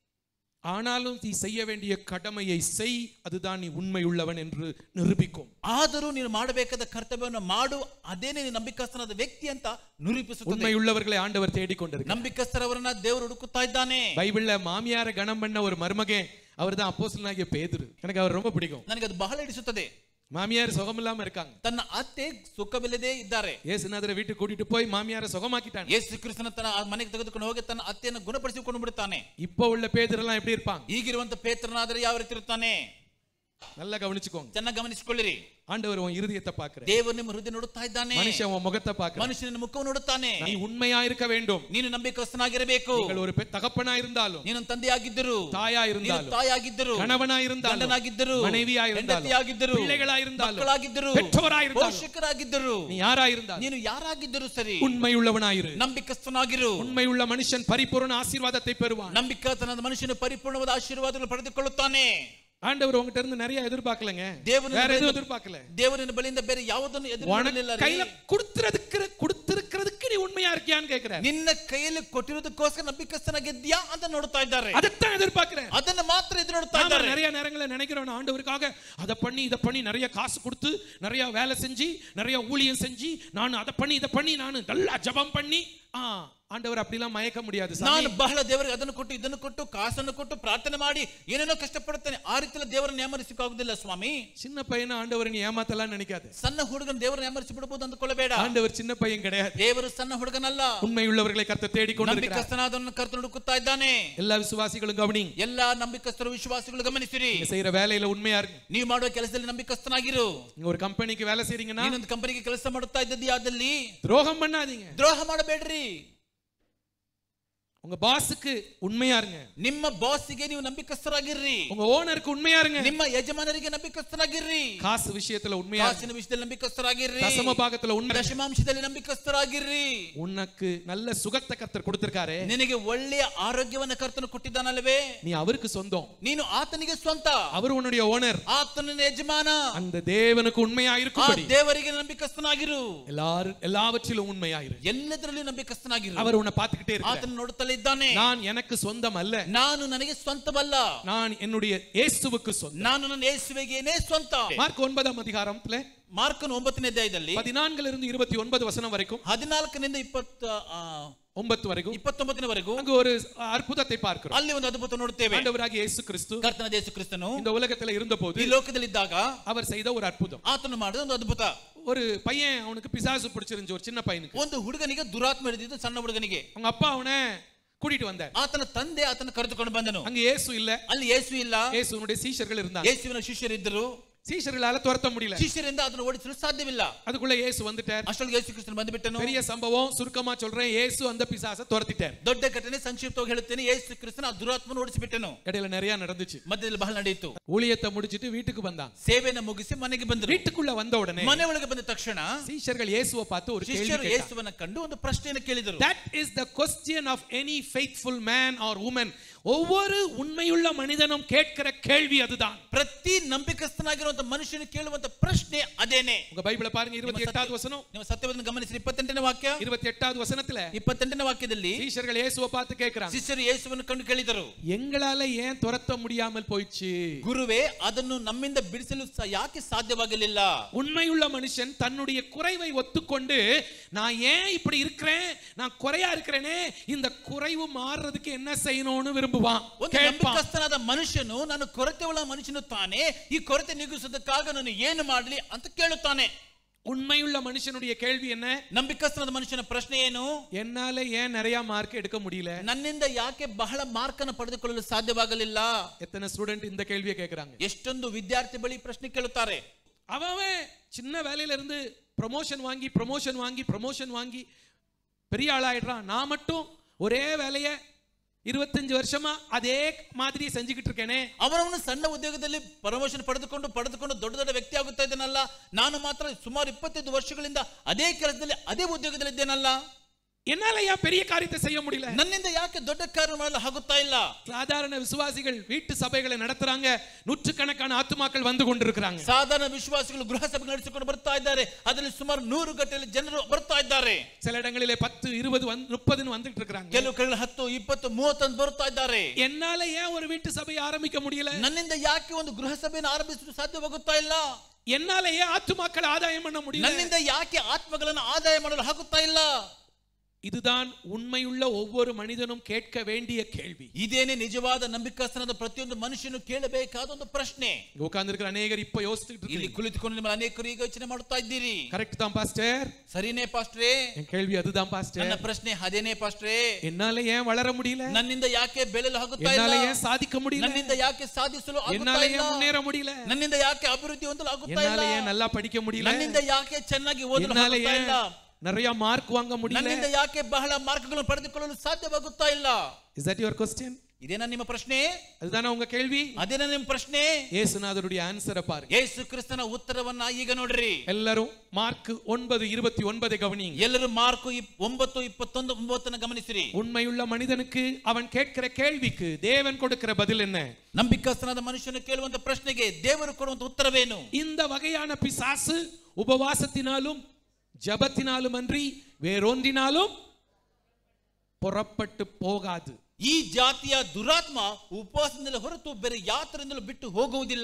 ஆனாலும் நீ செய்ய வேண்டிய கடமையை செய் அதுதான் நீ உண்மை உள்ளவன் என்று நிரூபிக்கும் ಆದರೂ ನೀನು ಮಾಡಬೇಕಾದ ಕರ್ತವ್ಯವನ್ನು ಮಾಡು ಅದೇನೇ ನೀನು ನಂಬಿಕಸ್ತನಾದ ವ್ಯಕ್ತಿ ಅಂತ ನಿರೂಪಿಸುತ್ತದೆ உண்மை உள்ளவர்களை ஆண்டவர் தேடிக்கொண்டிருக்கிறார் ನಂಬಿಕಸ್ತರವರನ್ನ ದೇವರು ಹುಡುಕುತ್ತಾ ಇದ್ದಾನೆ பைபிள்ல மாமியார கணம் பண்ண ஒரு மருமகன் அவர் தான் அப்போஸ்தலனாகிய பேதுரு எனக்கு அவர் ரொம்ப பிடிக்கும் ನನಗೆ ಅದು ಬಹಳ ಹಿಡಿಸುತ್ತದೆ மாமியார் சுகமில்லாம இருக்காங்க ತನ್ನ ಅತ್ತೆ ಸುಖವಿಲ್ಲದೆ ಇದ್ದಾರೆ ஏசுநாதரை வீட்டுக்கு கூட்டிட்டு போய் மாமியாரை சுகமாக்கிட்டாங்க ಯೇಸು ಕ್ರಿಸ್ತನ ತನ್ನ ಆ ಮನೆಗೆ ತೆಗೆದುಕೊಂಡು ಹೋಗಿ ತನ್ನ ಅತ್ತೆಯನ್ನು ಗುಣಪಡಿಸಿಕೊಂಡು ಬಿಡುತ್ತಾನೆ இப்போ உள்ள பேதுரெல்லாம் எப்படி இருப்பாங்க ಈಗಿರುವಂತ ಪೇತ್ರನಾದರೆ ಯಾವ ರೀತಿ ಇರುತ್ತಾನೆ நல்லா கவனிச்சுக்கோங்க ಚೆನ್ನಾಗಿ ಗಮನಿಸಿಕೊಳ್ಳಿರಿ ஆண்டவர் உன் இருதயத்தை பாக்குற ದೇವರು ನಿಮ್ಮ ಹೃದಯ ನೋಡುತ್ತಾ ಇದ್ದಾನೆ மனுஷன் உன் முகத்தை பாக்குற ಮನುಷ್ಯನ ಮುಖವನ್ನು ನೋಡುತ್ತಾನೆ நீ உண்மையா இருக்க வேண்டும் ನೀನು ನಂಬಿಕಸ್ತನಾಗಿರಬೇಕು நீங்கள் ஒரு பெ- தகப்பனா இருந்தாலும் ನೀನು ತಂದೆಯಾಗಿದ್ದರು தாயா ನೀನು இருந்தாலும் ತಾಯಾಗಿದ್ದರು கணவனா இருந்தாலும் ಗಂಡನಾಗಿದ್ದರು மனைவியா இருந்தாலும் ಹೆಂಡತಿಯಾಗಿದ್ದರು பிள்ளைகளா இருந்தாலும் ಮಕ್ಕಳಾಗಿದ್ದರು பெற்றோரா இருந்தாலும் ಪೋಷಕರಾಗಿದ್ದರು நீ யாரா இருந்தாலும் ನೀನು ಯಾರಾಗಿದ್ದರು ಸರಿ உண்மை உள்ளவனாயிரு ನಂಬಿಕಸ್ತನಾಗಿರು உண்மை உள்ள மனுஷன் பரிபூரண ஆசீர்வாதத்தை பெறுவான் ನಂಬಿಕತನದ ಮನುಷ್ಯನು ಪರಿಪೂರ್ಣವಾದ ಆಶೀರ್ವಾದಗಳು ಪಡೆದುಕೊಳ್ಳುತ್ತಾನೆ ஆண்டவர் உங்ககிட்ட இருந்து நிறைய எதிர்பார்க்கலங்க தேவன் வேற எதுவும் இந்த- எதிர்பார்க்கல ದೇವರಿನ ಬಳಿಯಿಂದ ಬೇರೆ ಯಾವುದನ್ನು ಎದುರಿಸಲಿಲ್ಲ உனக்கு கையில கொடுத்துறதுக்கு கொடுத்திருக்கிறதுக்கு நீ உண்மையா இருக்கியான்னு கேக்குறேன் ನಿನ್ನ ಕೈಯಲ್ಲಿ ಕೊಟ್ಟಿರೋದಕ್ಕೋಸ್ಕರ ನಂಬಿಕಸ್ತನಾಗಿದ್ಯಾ ಅಂತ ನೋಡ್ತಾ ಇದ್ದಾರೆ அதைத்தான் எதிர்பார்க்கிறேன் ಅದನ್ನ ಮಾತ್ರ ಎದುರು ನೋಡ್ತಾ நாம ಇದ್ದಾರೆ நிறைய நேரங்களில் நினைக்கிறோம் ஆண்டவருக்காக அதை பண்ணி இதை பண்ணி நிறைய காசு கொடுத்து நிறைய வேலை செஞ்சு நிறைய ஊழியம் செஞ்சு நான் அதை பண்ணி இதை பண்ணி நான் நல்லா ஜெபம் பண்ணி ஆ ஆண்டவர் அப்படிலாம் மயக்க முடியாது சாமி. ನಾನು ಬಹಳ ದೇವರಿಗೆ ಅದನ್ನು ಕೊಟ್ಟು ಇದನ್ನು ಕೊಟ್ಟು ಕಾಸನ್ನು ಕೊಟ್ಟು ಪ್ರಾರ್ಥನೆ ಮಾಡಿ ಏನೇನೋ ಕಷ್ಟಪಡುತ್ತೇನೆ ಆ ರೀತಿಯಲ್ಲಿ ದೇವರನ್ನು ನೇಮರಿಸಿಕಾಗುದಿಲ್ಲ ಸ್ವಾಮಿ சின்ன பையனை ஆண்டவர் நீ ஏமாத்தலாம் நினைக்காது ಸಣ್ಣ ಹುಡುಗನ ದೇವರನ್ನು ನೇಮರಿಸಿ ಬಿಡಬಹುದು ಅಂದುಕೊಳ್ಳಬೇಡ ஆண்டவர் சின்ன பையன் கிடையாது ದೇವರು ಸಣ್ಣ ಹುಡುಗನಲ್ಲ உண்மை உள்ளவர்களை கர்த்தர் தேடிக்கொண்டிருக்கிறார் ನಂಬಿಕಸ್ತನಾದವನ್ನ ಕರ್ತು ಹುಡುಕುತ್ತಾ ಇದ್ದಾನೆ எல்லா விசுவாசிகளும் கவனி ಎಲ್ಲಾ ನಂಬಿಕಸ್ಥರು ವಿಶ್ವಾಸಿಗಳು ಗಮನಿಸಿರಿ நீங்க செய்யற வேலையில உண்மையா இருக்கு ನೀವು ಮಾಡುವ ಕೆಲಸದಲ್ಲಿ ನಂಬಿಕಸ್ತನಾಗಿರು நீங்க ஒரு கம்பெனிக்கு வேலை செய்றீங்கன்னா ನೀನೊಂದು ಕಂಪನಿಗೆ ಕೆಲಸ ಮಾಡುತ್ತಾ ಇದ್ದದ್ದು ಯಾವ್ದಲ್ಲಿ துரோகம் பண்ணாதீங்க ದ್ರೋಹ ಮಾಡಬೇಡ್ರಿ உங்க பாஸுக்கு உண்மையா இருங்க ನಿಮ್ಮ ಬಾಸಿಗೆ ನೀವು ನಂಬಿಕಸ್ಥರಾಗಿರ್ರಿ உங்க ஓனருக்கு உண்மையா இருங்க ನಿಮ್ಮ ಯಜಮಾನರಿಗೆ ನಂಬಿಕಸ್ಥರಾಗಿರ್ರಿ காசு விஷயத்துல உண்மையா இருங்க. ಕಾಸಿನ ವಿಷಯದಲ್ಲಿ ನಂಬಿಕಸ್ಥರಾಗಿರ್ರಿ தசம பாகத்துல உண்மை இருங்க. ದಶಮಾಂಶದಲ್ಲಿ ನಂಬಿಕಸ್ಥರಾಗಿರ್ರಿ உனக்கு நல்ல சுகத்தை கத்தர் கொடுத்திருக்காரு ನಿನಗೆ ಒಳ್ಳೆಯ ಆರೋಗ್ಯವನ್ನ ಕರ್ತನು ಕೊಟ್ಟಿದ್ದಾನಲ್ವೇ நீ அவருக்கு சொந்தம் ನೀನು ಆತನಿಗೆ ಸ್ವಂತ அவர் உன்னுடைய ஓனர் ಆತನ ಯಜಮಾನ அந்த தேவனுக்கு உண்மையா ಆ இருக்கும்படி ದೇವರಿಗೆ ನಂಬಿಕಸ್ಥನಾಗಿರು எல்லாரும் எல்லாவற்றிலும் உண்மையா இரு ಎಲ್ಲದರಲ್ಲೂ ನಂಬಿಕಸ್ಥನಾಗಿರು அவர் உன்னை பார்த்துக்கிட்டே இருக்கார் ಆತನ ನೋಡುತ್ತಲೇ ಇದ್ದಾನೆ நான் எனக்கு சொந்தம் அல்ல ನಾನು ನನಗೆ ಸ್ವಂತವಲ್ಲ நான் என்னுடைய இயேசுவுக்கு சொந்தம் ನಾನು ನನ್ನ ಯೇಸುವಿಗೇನೆ ಸ್ವಂತ மார்க் ஒன்பதாம் அதிகாரத்துல ಮಾರ್ಕನ್ ಒಂಬತ್ತನೇ ಅಧ್ಯಾಯದಲ್ಲಿ பதினான்குல இருந்து இருபத்தி ஒன்பது வசனம் வரைக்கும் ಹದಿನಾಲ್ಕನಿಂದ ಇಪ್ಪತ್ತ ಆ, ஒன்பத்து வரைக்கும் ಇಪ್ಪತ್ತೊಂಬತ್ತನೇವರೆಗೂ அங்கு ஒரு அற்புதத்தை பார்க்கிறோம் ಅಲ್ಲಿ ಒಂದು ಅದ್ಭುತ ನೋಡುತ್ತೇವೆ ஆண்டவராகிய இயேசு கிறிஸ்து ಕರ್ತನ ಯೇಸು ಕ್ರಿಸ್ತನು இந்த உலகத்துல இருந்தபோது ಈ ಲೋಕದಲ್ಲಿದ್ದಾಗ அவர் செய்த ஒரு அற்புதம் ಆತನು ಮಾಡಿದ ಒಂದು ಅದ್ಭುತ ஒரு பையன் அவனுக்கு பிசாசு பிடிச்சிருந்துச்சு ஒரு சின்ன பையனுக்கு ಒಂದು ಹುಡುಗನಿಗೆ ದುರಾತ್ಮ ಹಿಡಿದಿದ್ದು ಸಣ್ಣ ಹುಡುಗನಿಗೆ அவங்க அப்பா அவனை கூட்டிட்டு வந்தார் ಆತನ ತಂದೆ ಆತನ ಕರೆದುಕೊಂಡು ಬಂದನು அங்க இயேசு இல்ல ಅಲ್ಲಿ ಯೇಸು ಇಲ್ಲ இயேசுனுடைய சீஷர்கள் இருந்தாங்க ಯೇಸುವಿನ ಶಿಷ್ಯರಿದ್ದರು சீஷர்களால துரத்த முடியல ಶಿಷ್ಯರಿಂದ ಅದನ್ನು ಓಡಿಸಲು ಸಾಧ್ಯವಿಲ್ಲ அதுக்குள்ள இயேசு வந்துட்டார் ಅಷ್ಟೊಳಗೆ ಯೇಸು ಕ್ರಿಸ್ತನು ಬಂದುಬಿಟ್ಟನು பெரிய சம்பவம் சுருக்கமா சொல்றேன் இயேசு அந்த பிசாசை துரத்திட்டார் ದೊಡ್ಡ ಘಟನೆ ಸಂಕ್ಷಿಪ್ತವಾಗಿ ಹೇಳುತ್ತೇನೆ ಯೇಸು ಕ್ರಿಸ್ತನ ಆ ದುರಾತ್ಮನ ಓಡಿಸಿಬಿಟ್ಟನು இடையில நிறைய நடந்துச்சு ಮಧ್ಯದಲ್ಲಿ ಬಹಳ ನಡೆಯಿತು ஊழியத்தை முடிச்சிட்டு வீட்டுக்கு வந்தாங்க ಸೇವೆನ ಮುಗಿಸಿ ಮನೆಗೆ ಬಂದರು வீட்டுக்குள்ள வந்த உடனே ಮನೆ ಒಳಗೆ ಬಂದ ತಕ್ಷಣ சீஷர்கள் இயேசுவை பார்த்து ஒரு கேள்வி ಶಿಷ್ಯರು கேட்டாங்க ಯೇಸುವನ್ನ ಕಂಡು ಒಂದು ಪ್ರಶ್ನೆಯನ್ನು ಕೇಳಿದರು That is the question of any faithful man or woman. ஒவ்வொரு உண்மையுள்ள மனிதனும் கேட்கிற கேள்வி அதுதான் ಪ್ರತಿ ನಂಬಿಕಸ್ಥನಾಗಿರುವಂತ ಮನುಷ್ಯನು ಕೇಳುವಂತ ಪ್ರಶ್ನೆ ಅದೇನೆ உங்க பைபிளை பாருங்க இருபத்தி எட்டாவது வசனம் ನೀವು ಸತ್ಯವನ್ನು ಗಮನಿಸಿ ಇಪ್ಪತ್ತೆಂಟನೇ ವಾಕ್ಯ இருபத்தி எட்டாவது வசனத்துல ಇಪ್ಪತ್ತೆಂಟನೇ ವಾಕ್ಯದಲ್ಲಿ சீஷர்கள் இயேசுவை பார்த்து கேட்கிறாங்க ಶಿಷ್ಯರು ಯೇಸುವನ್ನು ಕಂಡು ಕೇಳಿದರು எங்களால ஏன் துரத்த முடியாமல் போயிடுச்சு ಗುರುವೇ ಅದನ್ನು ನಮ್ಮಿಂದ ಬಿಡಿಸಲು ಸ- ಯಾಕೆ ಸಾಧ್ಯವಾಗಲಿಲ್ಲ உண்மையுள்ள மனுஷன் தன்னுடைய குறைவை ஒத்துக்கொண்டு நான் ஏன் இப்படி இருக்கிறேன் நான் குறையா இருக்கிறேனே இந்த குறைவு மாறுறதுக்கு என்ன செய்யணும்னு விரும்புவான் ಒಂದು கேட்பான் ನಂಬಿಕಸ್ಥನಾದ ಮನುಷ್ಯನು ನಾನು ಕೊರತೆ ಉಳ್ಳ ಮನುಷ್ಯನು ತಾನೇ ಈ ಕೊರತೆ ನೀಗಿಸೋದಕ್ಕಾಗ ನಾನು ಏನು ಮಾಡಲಿ ಅಂತ ಕೇಳುತ್ತಾನೆ உண்மையுள்ள மனுஷனுடைய கேள்வி என்ன ನಂಬಿಕಸ್ಥನಾದ ಮನುಷ್ಯನ ಪ್ರಶ್ನೆ ಏನು என்னால ஏன் நிறைய மார்க் எடுக்க முடியல ನನ್ನಿಂದ ಯಾಕೆ ಬಹಳ ಮಾರ್ಕನ್ನು ಪಡೆದುಕೊಳ್ಳಲು ಸಾಧ್ಯವಾಗಲಿಲ್ಲ எத்தனை ஸ்டூடெண்ட் இந்த கேள்வியை கேட்கறாங்க ಎಷ್ಟೊಂದು ವಿದ್ಯಾರ್ಥಿ ಬಳಿ ಪ್ರಶ್ನೆ ಕೇಳುತ್ತಾರೆ அவன் அவன் சின்ன வேலையில இருந்து ப்ரமோஷன் வாங்கி ப்ரமோஷன் வாங்கி ப்ரமோஷன் வாங்கி பெரிய ஆளாயிடுறான் நான் மட்டும் ஒரே வேலையை இருபத்தஞ்சு வருஷமா அதே மாதிரி செஞ்சுக்கிட்டு இருக்கேனே ಅವರವನು ಸಣ್ಣ ಉದ್ಯೋಗದಲ್ಲಿ ಪ್ರಮೋಷನ್ ಪಡೆದುಕೊಂಡು ಪಡೆದುಕೊಂಡು ದೊಡ್ಡ ದೊಡ್ಡ ವ್ಯಕ್ತಿ ಆಗುತ್ತಾ ಇದ್ದಾನಲ್ಲ ನಾನು ಮಾತ್ರ ಸುಮಾರು ಇಪ್ಪತ್ತೈದು ವರ್ಷಗಳಿಂದ ಅದೇ ಕೆಲಸದಲ್ಲಿ ಅದೇ ಉದ್ಯೋಗದಲ್ಲಿ ಇದ್ದೇನಲ್ಲ என்னால ஏன் பெரிய காரியத்தை செய்ய முடியல ನನ್ನಿಂದ ಯಾಕೆ ದೊಡ್ಡ ಕಾರ್ಯ ಮಾಡಲು ಆಗುತ್ತಾ ಇಲ್ಲ சாதாரண விசுவாசிகள் வீட்டு சபைகளை நடத்துறாங்க நூற்றுக்கணக்கான ஆத்துமாக்கள் வந்து கொண்டிருக்கிறாங்க ಸಾಧಾರಣ ವಿಶ್ವಾಸಿಗಳು ಗೃಹ ಸಭೆ ನಡೆಸಿಕೊಂಡು ಬರ್ತಾ ಇದ್ದಾರೆ ಅದರಲ್ಲಿ ಸುಮಾರು ನೂರು ಗಟ್ಟಲೆ ಜನರು ಬರ್ತಾ ಇದ್ದಾರೆ சில இடங்களிலே பத்து இருபது வந்து முப்பதுன்னு வந்துட்டு இருக்கிறாங்க ಕೆಲವು ಕಡೆ ಹತ್ತು ಇಪ್ಪತ್ತು ಮೂವತ್ತೊಂದು ಬರ್ತಾ ಇದ್ದಾರೆ என்னால ஏன் ஒரு வீட்டு சபையை ஆரம்பிக்க முடியல ನನ್ನಿಂದ ಯಾಕೆ ಒಂದು ಗೃಹ ಸಭೆಯನ್ನು ಆರಂಭಿಸಲು ಸಾಧ್ಯವಾಗುತ್ತಾ ಇಲ್ಲ என்னால ஏன் ஆத்துமாக்கள் ஆதாயம் பண்ண முடியல ನನ್ನಿಂದ ಯಾಕೆ ಆತ್ಮಗಳನ್ನು ಆದಾಯ ಮಾಡಲು ಆಗುತ್ತಾ ಇಲ್ಲ இதுதான் உண்மையுள்ள ஒவ்வொரு மனிதனும் கேட்க வேண்டிய கேள்வி ಇದೇನೆ ನಿಜವಾದ ನಂಬಿಕಸ್ಥನಾದ ಪ್ರತಿಯೊಂದು ಮನುಷ್ಯನು ಕೇಳಬೇಕಾದ ಒಂದು ಪ್ರಶ್ನೆ இங்க உட்கார்ந்திருக்கிற அநேகர் இப்ப யோசிச்சுட்டு ಇಲ್ಲಿ இருக்கீங்க ಕುಳಿತುಕೊಂಡು ನಿಮ್ಮ ಅನೇಕರು ಈಗ ಯೋಚನೆ ಮಾಡುತ್ತಾ ಇದ್ದೀರಿ கரெக்ட் தான் பாஸ்டர் ಸರಿನೇ ಪಾಸ್ಟ್ರೇ என் கேள்வி அதுதான் ನನ್ನ பாஸ்டர் ಪ್ರಶ್ನೆ ಅದೇನೇ ಪಾಸ್ಟ್ರೇ என்னால ஏன் வளர முடியல ನನ್ನಿಂದ ಯಾಕೆ ಬೆಳೆಯಲು ಆಗುತ್ತಾ என்னால ಇಲ್ಲ ஏன் சாதிக்க முடியல ನನ್ನಿಂದ ಯಾಕೆ ಸಾಧಿಸಲು ಆಗುತ್ತಾ என்னால ಇಲ್ಲ ஏன் முன்னேற முடியல ನನ್ನಿಂದ ಯಾಕೆ ಅಭಿವೃದ್ಧಿ ಹೊಂದಲು ಆಗುತ್ತಾ என்னால ಇಲ್ಲ ஏன் நல்லா படிக்க முடியல ನನ್ನಿಂದ ಯಾಕೆ ಚೆನ್ನಾಗಿ ಓದಲು என்னால ಆಗುತ್ತಾ ஏன் ಇಲ್ಲ நிறைய மார்க் வாங்க முடியல ನನ್ನಿಂದ ಯಾಕೆ ಬಹಳ ಮಾರ್ಕ್ಗಳನ್ನು ಪಡೆದುಕೊಳ್ಳಲು ಸಾಧ್ಯವಾಗುತ್ತಾ ಇಲ್ಲ இஸ் தட் யுவர் கொஸ்டின் ಇದೇನಾ ನಿಮ್ಮ ಪ್ರಶ್ನೆ அதுதானே உங்க கேள்வி ಅದೇನಾ ನಿಮ್ಮ ಪ್ರಶ್ನೆ ஏசுநாதருடைய ஆன்சரை பாருங்க ಯೇಸು ಕ್ರಿಸ್ತನ ಉತ್ತರವನ್ನ ಈಗ ನೋಡ್ರಿ எல்லாரும் மார்க் ஒன்பது இருபத்தி ஒன்பதை கவனிங்க ಎಲ್ಲರೂ ಮಾರ್ಕು ಇಪ್- ಒಂಬತ್ತು ಇಪ್ಪತ್ತೊಂದು ಒಂಬತ್ತನ್ನ ಗಮನಿಸಿರಿ உண்மையுள்ள மனிதனுக்கு அவன் கேட்கிற கேள்விக்கு தேவன் கொடுக்கிற பதில் என்ன ನಂಬಿಕಸ್ಥನಾದ ಮನುಷ್ಯನು ಕೇಳುವಂತ ಪ್ರಶ್ನೆಗೆ ದೇವರು ಕೊಡುವಂತ ಉತ್ತರವೇನು இந்த வகையான பிசாசு உபவாசத்தினாலும் ஜபத்தினாலும் அன்றி வேறொன்றினாலும் புறப்பட்டு போகாது ಈ ಜಾತಿಯ ದುರಾತ್ಮ ಉಪವಾಸದಿಂದ ಹೊರತು ಬೇರೆ ಯಾತ್ರೆಯಿಂದಲೂ ಬಿಟ್ಟು ಹೋಗುವುದಿಲ್ಲ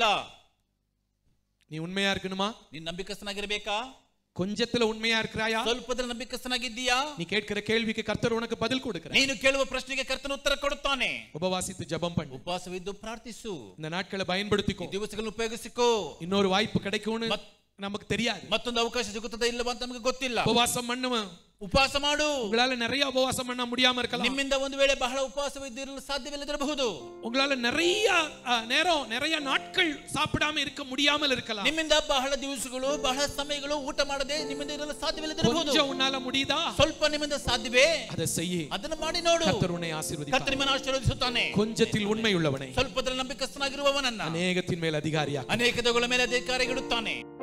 நீ உண்மையா இருக்கணுமா ನೀನ್ ನಂಬಿಕಸ್ಥನಾಗಿರ್ಬೇಕಾ கொஞ்சத்துல உண்மையா இருக்கிறாயா ಸ್ವಲ್ಪದ್ರ ನಂಬಿಕಸ್ಥನಾಗಿದ್ದೀಯಾ நீ கேட்கிற கேள்விக்கு கர்த்தர் உனக்கு பதில் கொடுக்கிற ನೀನು ಕೇಳುವ ಪ್ರಶ್ನೆಗೆ ಕರ್ತನ ಉತ್ತರ ಕೊಡುತ್ತಾನೆ உபவாசித்து ஜெபம் பண்ணு ಉಪವಾಸವಿದ್ದು ಪ್ರಾರ್ಥಿಸು இந்த நாட்களை ಈ பயன்படுத்திக்கோ ದಿವಸಗಳನ್ನು ಉಪಯೋಗಿಸಿಕೋ இன்னொரு வாய்ப்பு கிடைக்கும்னு மத்- நமக்கு தெரியாது ಮತ್ತೊಂದು ಅವಕಾಶ ಸಿಗುತ್ತದೆ ಇಲ್ಲವಾ ಅಂತ ನಮಗೆ ಗೊತ್ತಿಲ್ಲ உபவாசம் பண்ணுவேன் ಉಪವಾಸ ಮಾಡು உங்களால நிறைய உபவாசம் பண்ண முடியாம இருக்கலாம் ನಿಮ್ಮಿಂದ ಒಂದು ವೇಳೆ ಬಹಳ ಉಪವಾಸವಿದ್ದಿರಲು ಸಾಧ್ಯವಿಲ್ಲದಿರಬಹುದು உங்களால நிறைய அஹ், நேரம் நிறைய நாட்கள் சாப்பிடாம இருக்க முடியாமல் இருக்கலாம் ನಿಮ್ಮಿಂದ ಬಹಳ ದಿವಸಗಳು ಬಹಳ ಸಮಯಗಳು ಊಟ ಮಾಡದೆ ನಿಮ್ಮಿಂದ ಇರಲು ಸಾಧ್ಯವಿಲ್ಲದಿರಬಹುದು கொஞ்சம் உன்னால முடியுதா ಸ್ವಲ್ಪ ನಿಮ್ಮಿಂದ ಸಾಧ್ಯವೇ அதை செய்ய ಅದನ್ನು ಮಾಡಿ ನೋಡು கர்த்தர் உன்னை ஆசீர்வதிப்பார் ಕರ್ತನ ನಿಮ್ಮನ್ನು ಆಶೀರ್ವದಿಸುತ್ತಾನೆ கொஞ்சத்தில் உண்மை உள்ளவனை ಸ್ವಲ್ಪದಲ್ಲಿ ನಂಬಿಕಸ್ಥನಾಗಿರುವವನನ್ನ அநேகத்தின் மேல் அதிகாரியா ಅನೇಕದಗಳ ಮೇಲೆ ಅಧಿಕಾರಿಗಿಡುತ್ತಾನೆ